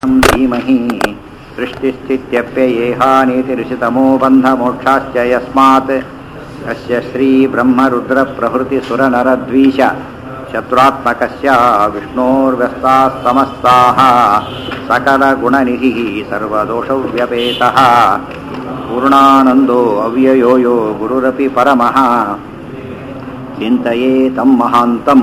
धीमहि सृष्टिस्थित्यप्ययेहानीतिरिषितमो बन्धमोक्षाश्च यस्मात् अस्य श्रीब्रह्मरुद्रप्रभृतिसुरनरद्वीष शत्रुत्मकस्य विष्णोर्व्यस्ताः समस्ताः सकलगुणनिधिः सर्वदोषव्यपेतः पूर्णानन्दो अव्ययो यो गुरुरपि परमः ಚಿಂತೆಯೇ ತಮ್ಮ ಮಹಾಂತಂ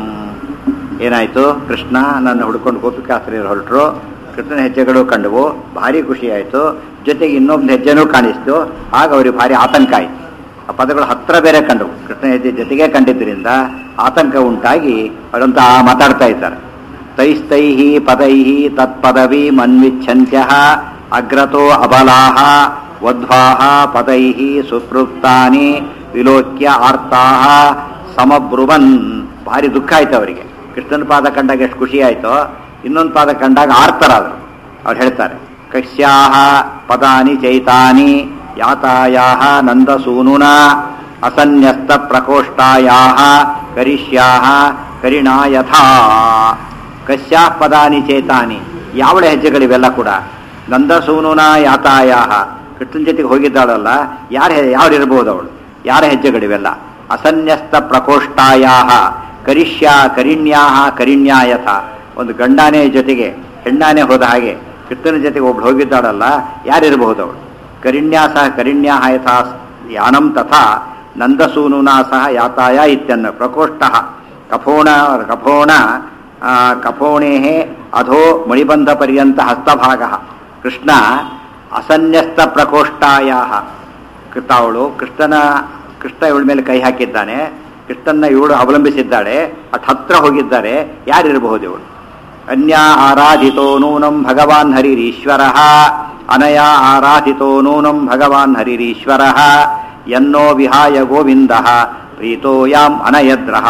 ಏನಾಯ್ತು ಕೃಷ್ಣ ನನ್ನ ಹುಡ್ಕೊಂಡು ಗೋಪಿಕಾಸ್ತ್ರೀಯರು ಹೊರಟರು ಕೃಷ್ಣನ ಹೆಜ್ಜೆಗಳು ಕಂಡವು ಭಾರಿ ಖುಷಿ ಆಯಿತು ಜೊತೆಗೆ ಇನ್ನೊಂದು ಹೆಜ್ಜೆನೂ ಕಾಣಿಸ್ತು ಆಗ ಅವ್ರಿಗೆ ಭಾರಿ ಆತಂಕ ಆಯಿತು ಆ ಪದಗಳು ಹತ್ರ ಬೇರೆ ಕಂಡವು ಕೃಷ್ಣ ಹೆಜ್ಜೆ ಜೊತೆಗೆ ಕಂಡಿದ್ದರಿಂದ ಆತಂಕ ಉಂಟಾಗಿ ಅವರಂತ ಮಾತಾಡ್ತಾ ಇದ್ದಾರೆ ತೈಸ್ತೈಹಿ ಪದೈಹಿ ತತ್ಪದವಿ ಮನ್ವಿಚ್ಛಂತ್ಯ ಅಗ್ರತೋ ಅಬಲಾಹ ವಧ್ವಾಹ ಪದೈಹಿ ಸುಪ್ರುಕ್ತಾನಿ ವಿಲೋಕ್ಯ ಆರ್ತಾಹ ಸಮಬ್ರುವನ್ ಭಾರಿ ದುಃಖ ಆಯ್ತು ಅವರಿಗೆ ಕೃಷ್ಣನ ಪಾದ ಕಂಡಾಗ ಎಷ್ಟು ಖುಷಿ ಆಯ್ತೋ ಇನ್ನೊಂದು ಪಾದ ಕಂಡಾಗ ಆರ್ತರಾದರು ಅವ್ರು ಹೇಳ್ತಾರೆ ಕಶ್ಯಾಹ ಪದಾನಿ ಚೈತಾನಿ ಯಾತಾಯಾಹ ನಂದಸೂನುನ ಅಸನ್ಯಸ್ತ ಪ್ರಕೋಷ್ಠಾಯಾಹ ಕರಿಷ್ಯಾಹ ಕರಿಣಾ ಯಥಾ ಕಶ್ಯಾ ಪದಾನಿ ಚೇತಾನಿ ಯಾವಳ ಹೆಜ್ಜೆಗಳಿವೆಲ್ಲ ಕೂಡ ನಂದಸೂನುನ ಯಾತಾಯಾಹ ಕೃಷ್ಣನ ಜೊತೆಗೆ ಹೋಗಿದ್ದಾಳಲ್ಲ ಯಾರು ಯಾರು ಇರಬಹುದು ಅವಳು ಯಾರ ಹೆಜ್ಜೆಗಳಿವೆಲ್ಲ ಅಸನ್ಯಸ್ತ ಪ್ರಕೋಷ್ಠಾಯಾಹ ಕರಿಷ್ಯ ಕರಿಣ್ಯಾಹ ಕರಿಣ್ಯಾಯಥ ಒಂದು ಗಂಡಾನೆ ಜೊತೆಗೆ ಹೆಣ್ಣಾನೆ ಹೋದ ಹಾಗೆ ಕೃಷ್ಣನ ಜೊತೆಗೆ ಒಬ್ಳು ಹೋಗಿದ್ದಾಳಲ್ಲ ಯಾರಿರಬಹುದು ಅವಳು ಕರಿಣ್ಯಾ ಸಹ ಕರಿಣ್ಯಾಹ ಯಥಾ ಯಾನಂ ತಥಾ ನಂದಸೂನುನಾ ಸಹ ಯಾತಾಯ ಇತ್ಯನ್ನ ಪ್ರಕೋಷ್ಠ ಕಫೋಣ ಕಫೋಣ ಕಫೋಣೇ ಅಧೋ ಮಣಿಬಂಧ ಪರ್ಯಂತ ಹಸ್ತಭಾಗ ಕೃಷ್ಣ ಅಸನ್ಯಸ್ತ ಪ್ರಕೋಷ್ಠಾಯ ಅವಳು ಕೃಷ್ಣನ ಕೃಷ್ಣ ಇವಳ ಮೇಲೆ ಕೈ ಹಾಕಿದ್ದಾನೆ ಕೃಷ್ಣನ ಇವಳು ಅವಲಂಬಿಸಿದ್ದಾಳೆ ಅಟ್ ಹತ್ರ ಹೋಗಿದ್ದಾರೆ ಯಾರಿರಬಹುದು ಇವಳು ಅನ್ಯ ಆರಾಧಿತೋ ನೂನಂ ಭಗವಾನ್ ಹರಿರೀಶ್ವರ ಅನಯ ಆರಾಧಿತೋ ನೂನಂ ಭಗವಾನ್ ಹರಿರೀಶ್ವರ ಎನ್ನೋ ವಿಹಾಯ ಗೋವಿಂದ ಪ್ರೀತೋ ಯಾಂ ಅನಯದ್ರಹ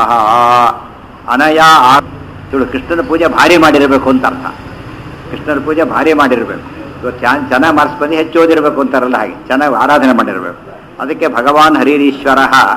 ಅನಯ ಆ ಇವಳು ಕೃಷ್ಣನ ಪೂಜೆ ಭಾರಿ ಮಾಡಿರಬೇಕು ಅಂತ ಅರ್ಥ ಕೃಷ್ಣನ ಪೂಜೆ ಭಾರಿ ಮಾಡಿರಬೇಕು ಇವತ್ತು ಚೆನ್ನಾಗಿ ಮಾರ್ಕ್ಸ್ ಬಂದು ಹೆಚ್ಚು ಓದಿರಬೇಕು ಅಂತಾರಲ್ಲ ಹಾಗೆ ಚೆನ್ನಾಗಿ ಆರಾಧನೆ ಮಾಡಿರಬೇಕು ಅದಕ್ಕೆ ಭಗವಾನ್ ಹರಿರೀಶ್ವರ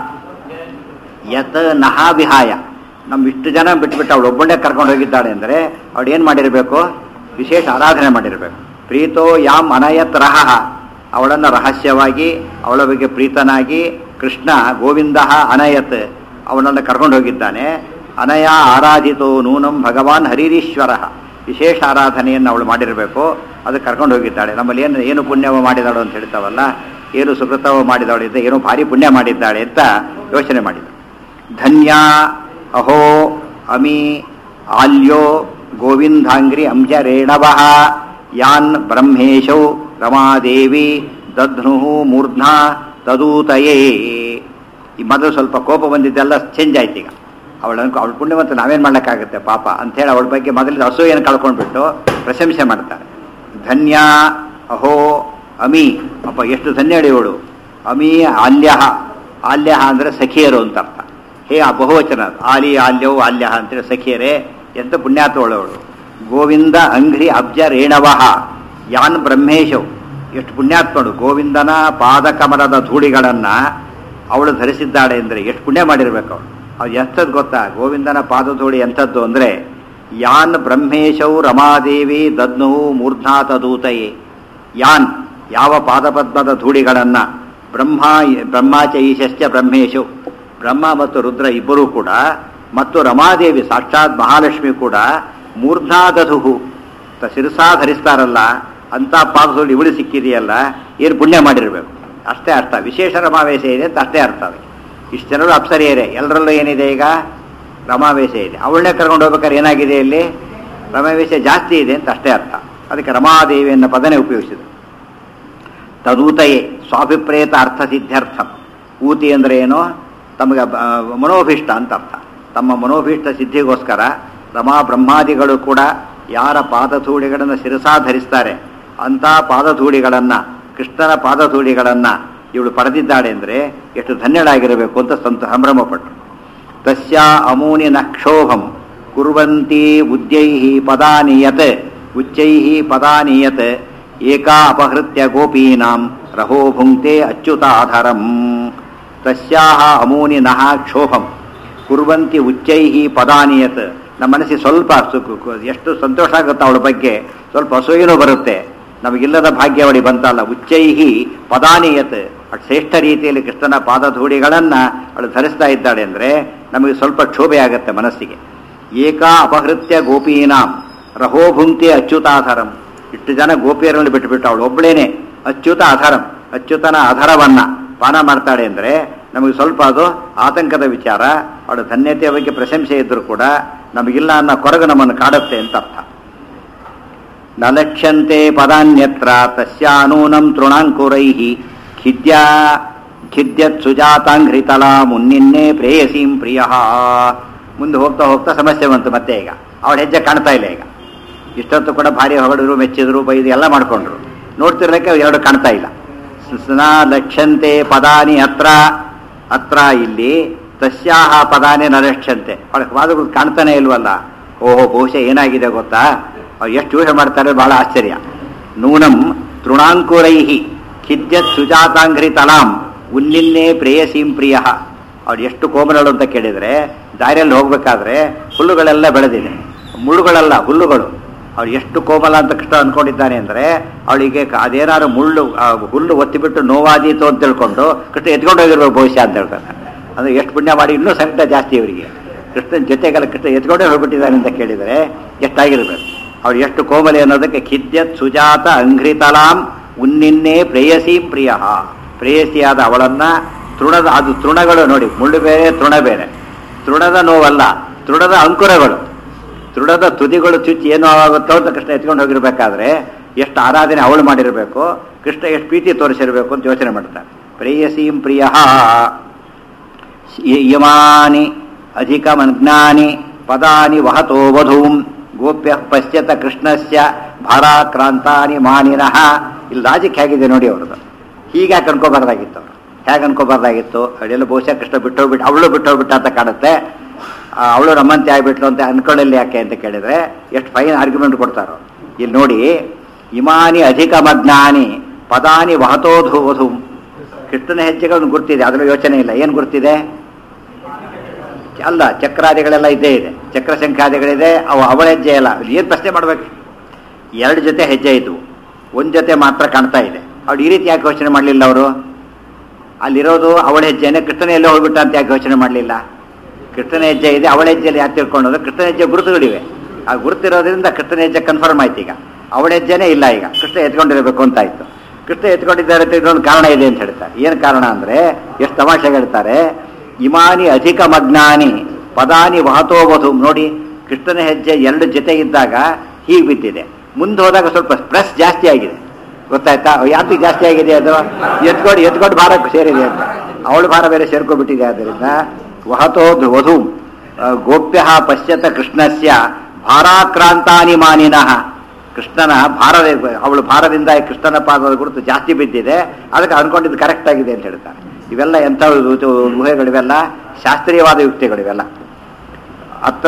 ಯತ್ ನಹ ವಿಹಾಯ ನಮ್ಮ ಇಷ್ಟು ಜನ ಬಿಟ್ಬಿಟ್ಟು ಅವಳು ಒಬ್ಬನೇ ಕರ್ಕೊಂಡು ಹೋಗಿದ್ದಾಳೆ ಅಂದರೆ ಅವಳು ಏನು ಮಾಡಿರಬೇಕು ವಿಶೇಷ ಆರಾಧನೆ ಮಾಡಿರಬೇಕು ಪ್ರೀತೋ ಯಾಮ್ ಅನಯತ್ ರಹ ಅವಳನ್ನು ರಹಸ್ಯವಾಗಿ ಅವಳ ಬಗ್ಗೆ ಪ್ರೀತನಾಗಿ ಕೃಷ್ಣ ಗೋವಿಂದ ಅನಯತ್ ಅವನನ್ನು ಕರ್ಕೊಂಡು ಹೋಗಿದ್ದಾನೆ ಅನಯ ಆರಾಧಿತೋ ನೂನಂ ಭಗವಾನ್ ಹರಿರೀಶ್ವರ ವಿಶೇಷ ಆರಾಧನೆಯನ್ನು ಅವಳು ಮಾಡಿರಬೇಕು ಅದು ಕರ್ಕೊಂಡು ಹೋಗಿದ್ದಾಳೆ ನಮ್ಮಲ್ಲಿ ಏನು ಏನು ಪುಣ್ಯವ ಮಾಡಿದಾಳು ಅಂತ ಹೇಳ್ತಾವಲ್ಲ ಏನು ಸುಕೃತವ ಮಾಡಿದವಳು ಇದ್ದ ಏನೋ ಭಾರಿ ಪುಣ್ಯ ಮಾಡಿದ್ದಾಳೆ ಅಂತ ಯೋಚನೆ ಮಾಡಿದ ಧನ್ಯ ಅಹೋ ಅಮಿ ಆಲ್ಯೋ ಗೋವಿಂದಾಂಗ್ರಿ ಅಂಜ ರೇಣವ ಯಾನ್ ಬ್ರಹ್ಮೇಶೌ ರಮಾದೇವಿ ದಧ್ನು ಮೂರ್ಧ್ನ ತದೂತಯೇ ಈ ಮೊದಲು ಸ್ವಲ್ಪ ಕೋಪ ಬಂದಿದ್ದೆಲ್ಲ ಚೇಂಜ್ ಆಯ್ತು ಈಗ ಅವಳ ಅವಳ ಪುಣ್ಯವಂತ ನಾವೇನು ಮಾಡ್ಲಿಕ್ಕಾಗುತ್ತೆ ಪಾಪ ಅಂಥೇಳಿ ಅವಳ ಬಗ್ಗೆ ಮೊದಲಿಂದ ಅಸೂಯನ್ನು ಕಳ್ಕೊಂಡ್ಬಿಟ್ಟು ಪ್ರಶಂಸೆ ಮಾಡ್ತಾರೆ ಧನ್ಯ ಅಹೋ ಅಮಿ ಅಪ್ಪ ಎಷ್ಟು ಧನ್ಯಳಿ ಇವಳು ಅಮಿ ಆಲ್ಯ ಆಲ್ಯ ಅಂದರೆ ಸಖಿಯರು ಅಂತ ಅರ್ಥ ಹೇ ಆ ಬಹುವಚನ ಆಲಿ ಆಲ್ಯವು ಆಲ್ಯ ಅಂತೇಳಿ ಸಖಿಯರೇ ಎಂತ ಪುಣ್ಯಾತ್ಮಳವಳು ಗೋವಿಂದ ಅಂಘ್ರಿ ಅಬ್ಜ ರೇಣವಹ ಯಾನ್ ಬ್ರಹ್ಮೇಶವು ಎಷ್ಟು ಪುಣ್ಯಾತ್ಮಳು ಗೋವಿಂದನ ಪಾದಕಮಲದ ಧೂಳಿಗಳನ್ನು ಅವಳು ಧರಿಸಿದ್ದಾಳೆ ಅಂದರೆ ಎಷ್ಟು ಪುಣ್ಯ ಮಾಡಿರ್ಬೇಕು ಅವಳು ಅದು ಎಂಥದ್ದು ಗೊತ್ತಾ ಗೋವಿಂದನ ಪಾದಧೂಳಿ ಎಂಥದ್ದು ಅಂದರೆ ಯಾನ್ ಬ್ರಹ್ಮೇಶವು ರಮಾದೇವಿ ದದ್ನು ಮೂರ್ಧ್ನಾ ತದೂತಯೇ ಯಾನ್ ಯಾವ ಪಾದಪದ್ಮದ ಧೂಳಿಗಳನ್ನು ಬ್ರಹ್ಮ ಬ್ರಹ್ಮಾಚ ಈಶಶ್ಚ ಬ್ರಹ್ಮೇಶು ಬ್ರಹ್ಮ ಮತ್ತು ರುದ್ರ ಇಬ್ಬರೂ ಕೂಡ ಮತ್ತು ರಮಾದೇವಿ ಸಾಕ್ಷಾತ್ ಮಹಾಲಕ್ಷ್ಮಿ ಕೂಡ ಮೂರ್ಧ್ನಾದಧು ಶಿರಸಾ ಧರಿಸ್ತಾರಲ್ಲ ಅಂಥ ಪಾದಧೂಳಿ ಇವಳು ಸಿಕ್ಕಿದೆಯಲ್ಲ ಏನು ಪುಣ್ಯ ಮಾಡಿರಬೇಕು ಅಷ್ಟೇ ಅರ್ಥ ವಿಶೇಷ ರಮಾವೇಶ ಇದೆ ಅಂತ ಅಷ್ಟೇ ಅರ್ಥ ಅದಕ್ಕೆ ಇಷ್ಟು ಜನರು ಅಪ್ಸರಿಯರೇ ಎಲ್ಲರಲ್ಲೂ ಏನಿದೆ ಈಗ ರಮಾವೇಶ ಇದೆ ಅವಳನ್ನೇ ಕರ್ಕೊಂಡು ಹೋಗ್ಬೇಕಾದ್ರೆ ಏನಾಗಿದೆ ಇಲ್ಲಿ ರಮಾವೇಶ ಜಾಸ್ತಿ ಇದೆ ಅಂತ ಅಷ್ಟೇ ಅರ್ಥ ಅದಕ್ಕೆ ರಮಾದೇವಿ ಎನ್ನ ಪದನೇ ಉಪಯೋಗಿಸಿದ್ರು ತದೂತಯೇ ಸ್ವಾಭಿಪ್ರೇತ ಅರ್ಥ ಸಿದ್ಧಾರ್ಥ ಊತಿ ಅಂದರೆ ಏನು ತಮಗೆ ಮನೋಭೀಷ್ಟ ಅಂತ ಅರ್ಥ ತಮ್ಮ ಮನೋಭೀಷ್ಟ ಸಿದ್ಧಿಗೋಸ್ಕರ ರಮಾ ಬ್ರಹ್ಮಾದಿಗಳು ಕೂಡ ಯಾರ ಪಾದಧೂಳಿಗಳನ್ನು ಶಿರಸಾ ಧರಿಸ್ತಾರೆ ಅಂಥ ಪಾದಧೂಳಿಗಳನ್ನು ಕೃಷ್ಣನ ಪಾದಧೂಳಿಗಳನ್ನು ಇವಳು ಪಡೆದಿದ್ದಾಳೆ ಅಂದರೆ ಎಷ್ಟು ಧನ್ಯಳಾಗಿರಬೇಕು ಅಂತ ಸಂತ ಸಂಭ್ರಮಪಟ್ಟರು ತಸ್ಯ ಅಮೂನಿ ನಕ್ಷೋಭಂ ಕುರ್ವಂತಿ ಉದ್ಯೈ ಪದಾನಿಯತ್ ಉಚ್ಚೈ ಪದಾನಿಯತ್ ಏಕಾ ಅಪಹೃತ್ಯ ಗೋಪೀನಾಂ ರಹೋ ಭುಂಕ್ತೆ ಅಚ್ಯುತಾಧರಂ ತಸ್ಯಾಹ ಅಮೂನಿ ನಃ ಕ್ಷೋಭಂ ಕುರ್ವಂತಿ ಉಚ್ಚೈ ಪದಾನಿಯತ್ ನಮ್ಮ ಮನಸ್ಸಿಗೆ ಸ್ವಲ್ಪ ಸು- ಕು- ಕು- ಎಷ್ಟು ಸಂತೋಷ ಆಗುತ್ತೆ ಅವಳ ಬಗ್ಗೆ ಸ್ವಲ್ಪ ಅಸೂಯೆನೂ ಬರುತ್ತೆ ನಮಗಿಲ್ಲದ ಭಾಗ್ಯವಡಿ ಬಂತಲ್ಲ ಉಚ್ಚೈಹಿ ಪದಾನಿಯತ್ ಅಟ್ ಶ್ರೇಷ್ಠ ರೀತಿಯಲ್ಲಿ ಕೃಷ್ಣನ ಪಾದಧೂಳಿಗಳನ್ನು ಅವಳು ಧರಿಸ್ತಾ ಇದ್ದಾಳೆ ಅಂದರೆ ನಮಗೆ ಸ್ವಲ್ಪ ಕ್ಷೋಭೆ ಆಗುತ್ತೆ ಮನಸ್ಸಿಗೆ ಏಕಾ ಅಪಹೃತ್ಯ ಗೋಪೀನಾಂ ರಹೋಭುಂಕ್ತಿ ಅಚ್ಯುತಾಧರಂ ಇಷ್ಟು ಜನ ಗೋಪಿಯರಲ್ಲಿ ಬಿಟ್ಟುಬಿಟ್ಟು ಅವಳು ಒಬ್ಬಳೇನೆ ಅಚ್ಯುತ ಅಧರಂ ಅಚ್ಯುತನ ಅಧರವನ್ನ ಪಾನ ಮಾಡ್ತಾಳೆ ಅಂದರೆ ನಮಗೆ ಸ್ವಲ್ಪ ಅದು ಆತಂಕದ ವಿಚಾರ ಅವಳ ಧನ್ಯತೆಯ ಬಗ್ಗೆ ಪ್ರಶಂಸೆ ಇದ್ದರೂ ಕೂಡ ನಮಗಿಲ್ಲ ಅನ್ನೋ ಕೊರಗು ನಮ್ಮನ್ನು ಕಾಡುತ್ತೆ ಅಂತ ಅರ್ಥ ನ ಲಕ್ಷ್ಯಂತೆ ಪದಾನ್ಯತ್ರ ತಸ್ಯಾನೂನಂ ತೃಣಾಂಕುರೈ ಖಿದ್ಯ ಖಿದ್ಯತ್ ಸುಜಾತಾಂಘ್ರಿತಲಾ ಮುನ್ನಿನ್ನೇ ಪ್ರೇಯಸೀಂ ಪ್ರಿಯ ಮುಂದೆ ಹೋಗ್ತಾ ಹೋಗ್ತಾ ಸಮಸ್ಯೆ ಬಂತು ಮತ್ತೆ ಈಗ ಅವಳ ಹೆಜ್ಜೆ ಕಾಣ್ತಾ ಇಲ್ಲ ಈಗ ಇಷ್ಟೊತ್ತು ಕೂಡ ಭಾರಿ ಹೊಗಳಿದ್ರು ಮೆಚ್ಚಿದ್ರು ಬೈದು ಎಲ್ಲ ಮಾಡ್ಕೊಂಡ್ರು ನೋಡ್ತಿರ್ಲಿಕ್ಕೆ ಎರಡು ಕಾಣ್ತಾ ಇಲ್ಲ ನ ಲಕ್ಷ್ಯಂತೆ ಪದಾನಿ ಹತ್ರ ಹತ್ರ ಇಲ್ಲಿ ತಸ್ಯಾಹ ಪದಾನೇ ನ ಲಕ್ಷ್ಯಂತೆ ಅವಳ ಪಾದಗಳು ಕಾಣ್ತಾನೆ ಇಲ್ವಲ್ಲ ಓಹೋ ಬಹುಶಃ ಏನಾಗಿದೆ ಗೊತ್ತಾ ಅವ್ರು ಎಷ್ಟು ಊಹೆ ಮಾಡ್ತಾರೆ ಬಹಳ ಆಶ್ಚರ್ಯ ನೂನಂ ತೃಣಾಂಕುರೈಹಿ ಖಿದ್ಯತ್ ಸುಜಾತಾಂಘ್ರಿ ತಲಾಂ ಉನ್ನಿನ್ನೇ ಪ್ರೇಯಸೀಂ ಪ್ರಿಯ ಅವ್ರು ಎಷ್ಟು ಕೋಮಲಳು ಅಂತ ಕೇಳಿದರೆ ದಾರಿಯಲ್ಲಿ ಹೋಗ್ಬೇಕಾದ್ರೆ ಹುಲ್ಲುಗಳೆಲ್ಲ ಬೆಳೆದಿದೆ ಮುಳ್ಳುಗಳಲ್ಲ ಹುಲ್ಲುಗಳು ಅವ್ರು ಎಷ್ಟು ಕೋಮಲ ಅಂತ ಕೃಷ್ಣ ಅನ್ಕೊಂಡಿದ್ದಾನೆ ಅಂದರೆ ಅವಳಿಗೆ ಕ- ಅದೇನಾದ್ರು ಮುಳ್ಳು ಆ, ಹುಲ್ಲು ಒತ್ತಿಬಿಟ್ಟು ನೋವಾದೀತು ಅಂತ ತಿಳ್ಕೊಂಡು ಕೃಷ್ಣ ಎತ್ಕೊಂಡು ಹೋಗಿರ್ಬೇಕು ಭವಿಷ್ಯ ಅಂತ ಹೇಳ್ತಾರೆ ಅಂದ್ರೆ ಎಷ್ಟು ಪುಣ್ಯ ಮಾಡಿ ಇನ್ನೂ ಸಂಕಟ ಜಾಸ್ತಿ ಇವರಿಗೆ ಕೃಷ್ಣನ ಜೊತೆಗೆಲ್ಲ ಕೃಷ್ಣ ಎತ್ಕೊಂಡೇ ಹೋಗ್ಬಿಟ್ಟಿದ್ದಾನೆ ಅಂತ ಕೇಳಿದರೆ ಎಷ್ಟಾಗಿರ್ಬೇಕು ಅವ್ರು ಎಷ್ಟು ಕೋಮಲೆ ಅನ್ನೋದಕ್ಕೆ ಖಿದ್ಯತ್ ಸುಜಾತ ಅಂಘ್ರಿತಲಾಂ ಉನ್ನಿನ್ನೇ ಪ್ರೇಯಸೀಂ ಪ್ರಿಯ ಪ್ರೇಯಸಿಯಾದ ಅವಳನ್ನ ತೃಣದ ಅದು ತೃಣಗಳು ನೋಡಿ ಮುಳ್ಳು ಬೇರೆ ತೃಣ ಬೇರೆ ತೃಣದ ನೋವಲ್ಲ ತೃಣದ ಅಂಕುರಗಳು ತೃಣದ ತುದಿಗಳು ಚುಚ್ಚಿ ಏನು ಆಗುತ್ತೋ ಅಂತ ಕೃಷ್ಣ ಎತ್ಕೊಂಡು ಹೋಗಿರ್ಬೇಕಾದ್ರೆ ಎಷ್ಟು ಆರಾಧನೆ ಅವಳು ಮಾಡಿರಬೇಕು ಕೃಷ್ಣ ಎಷ್ಟು ಪ್ರೀತಿ ತೋರಿಸಿರ್ಬೇಕು ಅಂತ ಯೋಚನೆ ಮಾಡ್ತಾರೆ ಪ್ರೇಯಸೀಂ ಪ್ರಿಯ ಯಮಾನಿ ಅಧಿಕಮಜ್ಞಾನಿ ಪದಾನಿ ವಹತೋ ವಧೂಂ ಗೋಪ್ಯ ಪಶ್ಯತ ಕೃಷ್ಣಸ್ಯ ಭಾರಾಕ್ರಾಂತಾನಿ ಮಾನಿನಃ ಇಲ್ಲಿ ಲಾಜಿಕ್ ಹೇಗಿದೆ ನೋಡಿ ಅವ್ರದ್ದು ಹೀಗೆ ಯಾಕೆ ಅನ್ಕೋಬಾರ್ದಾಗಿತ್ತು ಅವರು ಹೇಗೆ ಅನ್ಕೋಬಾರ್ದಾಗಿತ್ತು ಅವಳೆಲ್ಲ ಬಹುಶಃ ಕೃಷ್ಣ ಬಿಟ್ಟೋಗ್ಬಿಟ್ಟು ಅವಳು ಬಿಟ್ಟೋಗ್ಬಿಟ್ಟ ಅಂತ ಕಾಣುತ್ತೆ ಆ, ಅವಳು ನಮ್ಮಂತೆ ಆಗ್ಬಿಟ್ಲು ಅಂತ ಅನ್ಕೊಳ್ಳಲಿ ಯಾಕೆ ಅಂತ ಕೇಳಿದ್ರೆ ಎಷ್ಟು ಫೈನ್ ಆರ್ಗ್ಯುಮೆಂಟ್ ಕೊಡ್ತಾರೋ ಇಲ್ಲಿ ನೋಡಿ ಇಮಾನಿ ಅಧಿಕಮಜ್ಞಾನಿ ಪದಾನಿ ವಹತೋಧು ವಧು ಕೃಷ್ಣನ ಹೆಜ್ಜೆಗಳನ್ನು ಗುರ್ತಿದೆ ಅದರ ಯೋಚನೆ ಇಲ್ಲ ಏನು ಗುರ್ತಿದೆ ಅಲ್ಲ ಚಕ್ರಾದಿಗಳೆಲ್ಲ ಇದ್ದೇ ಇದೆ ಚಕ್ರ ಸಂಖ್ಯಾದಿಗಳಿದೆ ಅವು ಅವಳ ಹೆಜ್ಜೆ ಅಲ್ಲ ಏನು ಪ್ರಶ್ನೆ ಮಾಡ್ಬೇಕು ಎರಡು ಜೊತೆ ಹೆಜ್ಜೆ ಇದ್ವು ಒಂದು ಜೊತೆ ಮಾತ್ರ ಕಾಣ್ತಾ ಇದೆ ಅವ್ರು ಈ ರೀತಿ ಯಾಕೆ ಯೋಚನೆ ಮಾಡಲಿಲ್ಲ ಅವರು ಅಲ್ಲಿರೋದು ಅವಳ ಹೆಜ್ಜೆನೆ ಕೃಷ್ಣನ ಎಲ್ಲೋ ಹೋಗ್ಬಿಟ್ಟ ಅಂತ ಯಾಕೆ ಯೋಚನೆ ಮಾಡಲಿಲ್ಲ ಕೃಷ್ಣನ ಹೆಜ್ಜೆ ಇದೆ ಅವಳ ಹೆಜ್ಜೆಯಲ್ಲಿ ಯಾಕೆ ತಿಳ್ಕೊಂಡೋದು ಕೃಷ್ಣನ ಹೆಜ್ಜೆ ಗುರುತುಗಳಿವೆ ಆ ಗುರುತಿರೋದ್ರಿಂದ ಕೃಷ್ಣನ ಹೆಜ್ಜೆ ಕನ್ಫರ್ಮ್ ಆಯ್ತು ಈಗ ಅವಳ ಹೆಜ್ಜೆನೇ ಇಲ್ಲ ಈಗ ಕೃಷ್ಣ ಎತ್ಕೊಂಡಿರಬೇಕು ಅಂತ ಆಯ್ತು ಕೃಷ್ಣ ಎತ್ಕೊಂಡಿದ್ದಾರೆ ಅಂತ ಇದೊಂದು ಕಾರಣ ಇದೆ ಅಂತ ಹೇಳ್ತಾರೆ ಏನು ಕಾರಣ ಅಂದರೆ ಎಷ್ಟು ತಮಾಷೆ ಹೇಳ್ತಾರೆ ಇಮಾನಿ ಅಧಿಕ ಮಜ್ಞಾನಿ ಪದಾನಿ ವಹತೋ ವಧು ನೋಡಿ ಕೃಷ್ಣನ ಹೆಜ್ಜೆ ಎರಡು ಜೊತೆ ಇದ್ದಾಗ ಹೀಗೆ ಬಿದ್ದಿದೆ ಮುಂದೆ ಹೋದಾಗ ಸ್ವಲ್ಪ ಪ್ರೆಸ್ ಜಾಸ್ತಿ ಆಗಿದೆ ಗೊತ್ತಾಯ್ತಾ ಯಾಕೆ ಜಾಸ್ತಿ ಆಗಿದೆ ಅದು ಎತ್ಕೊಂಡು ಎತ್ಕೊಂಡು ಭಾರಕ್ಕೆ ಸೇರಿದೆ ಅಂತ ಅವಳು ಭಾರ ಬೇರೆ ಸೇರ್ಕೊಂಡ್ಬಿಟ್ಟಿದೆ ಆದ್ದರಿಂದ ವಹತೋ ವಧು ಗೋಪ್ಯ ಪಶ್ಯತ ಕೃಷ್ಣಸ್ಯ ಭಾರಾಕ್ರಾಂತಾನಿ ಮಾನಿನಃ ಕೃಷ್ಣನ ಭಾರ ಅವಳು ಭಾರದಿಂದ ಕೃಷ್ಣನ ಪಾದದ ಗುರುತು ಜಾಸ್ತಿ ಬಿದ್ದಿದೆ ಅದಕ್ಕೆ ಅನ್ಕೊಂಡಿದ್ದು ಕರೆಕ್ಟ್ ಆಗಿದೆ ಅಂತ ಹೇಳ್ತಾರೆ ಇವೆಲ್ಲ ಎಂಥ ಊಹೆಗಳಿವೆಲ್ಲ ಶಾಸ್ತ್ರೀಯವಾದ ಯುಕ್ತಿಗಳಿವೆಲ್ಲ ಅತ್ರ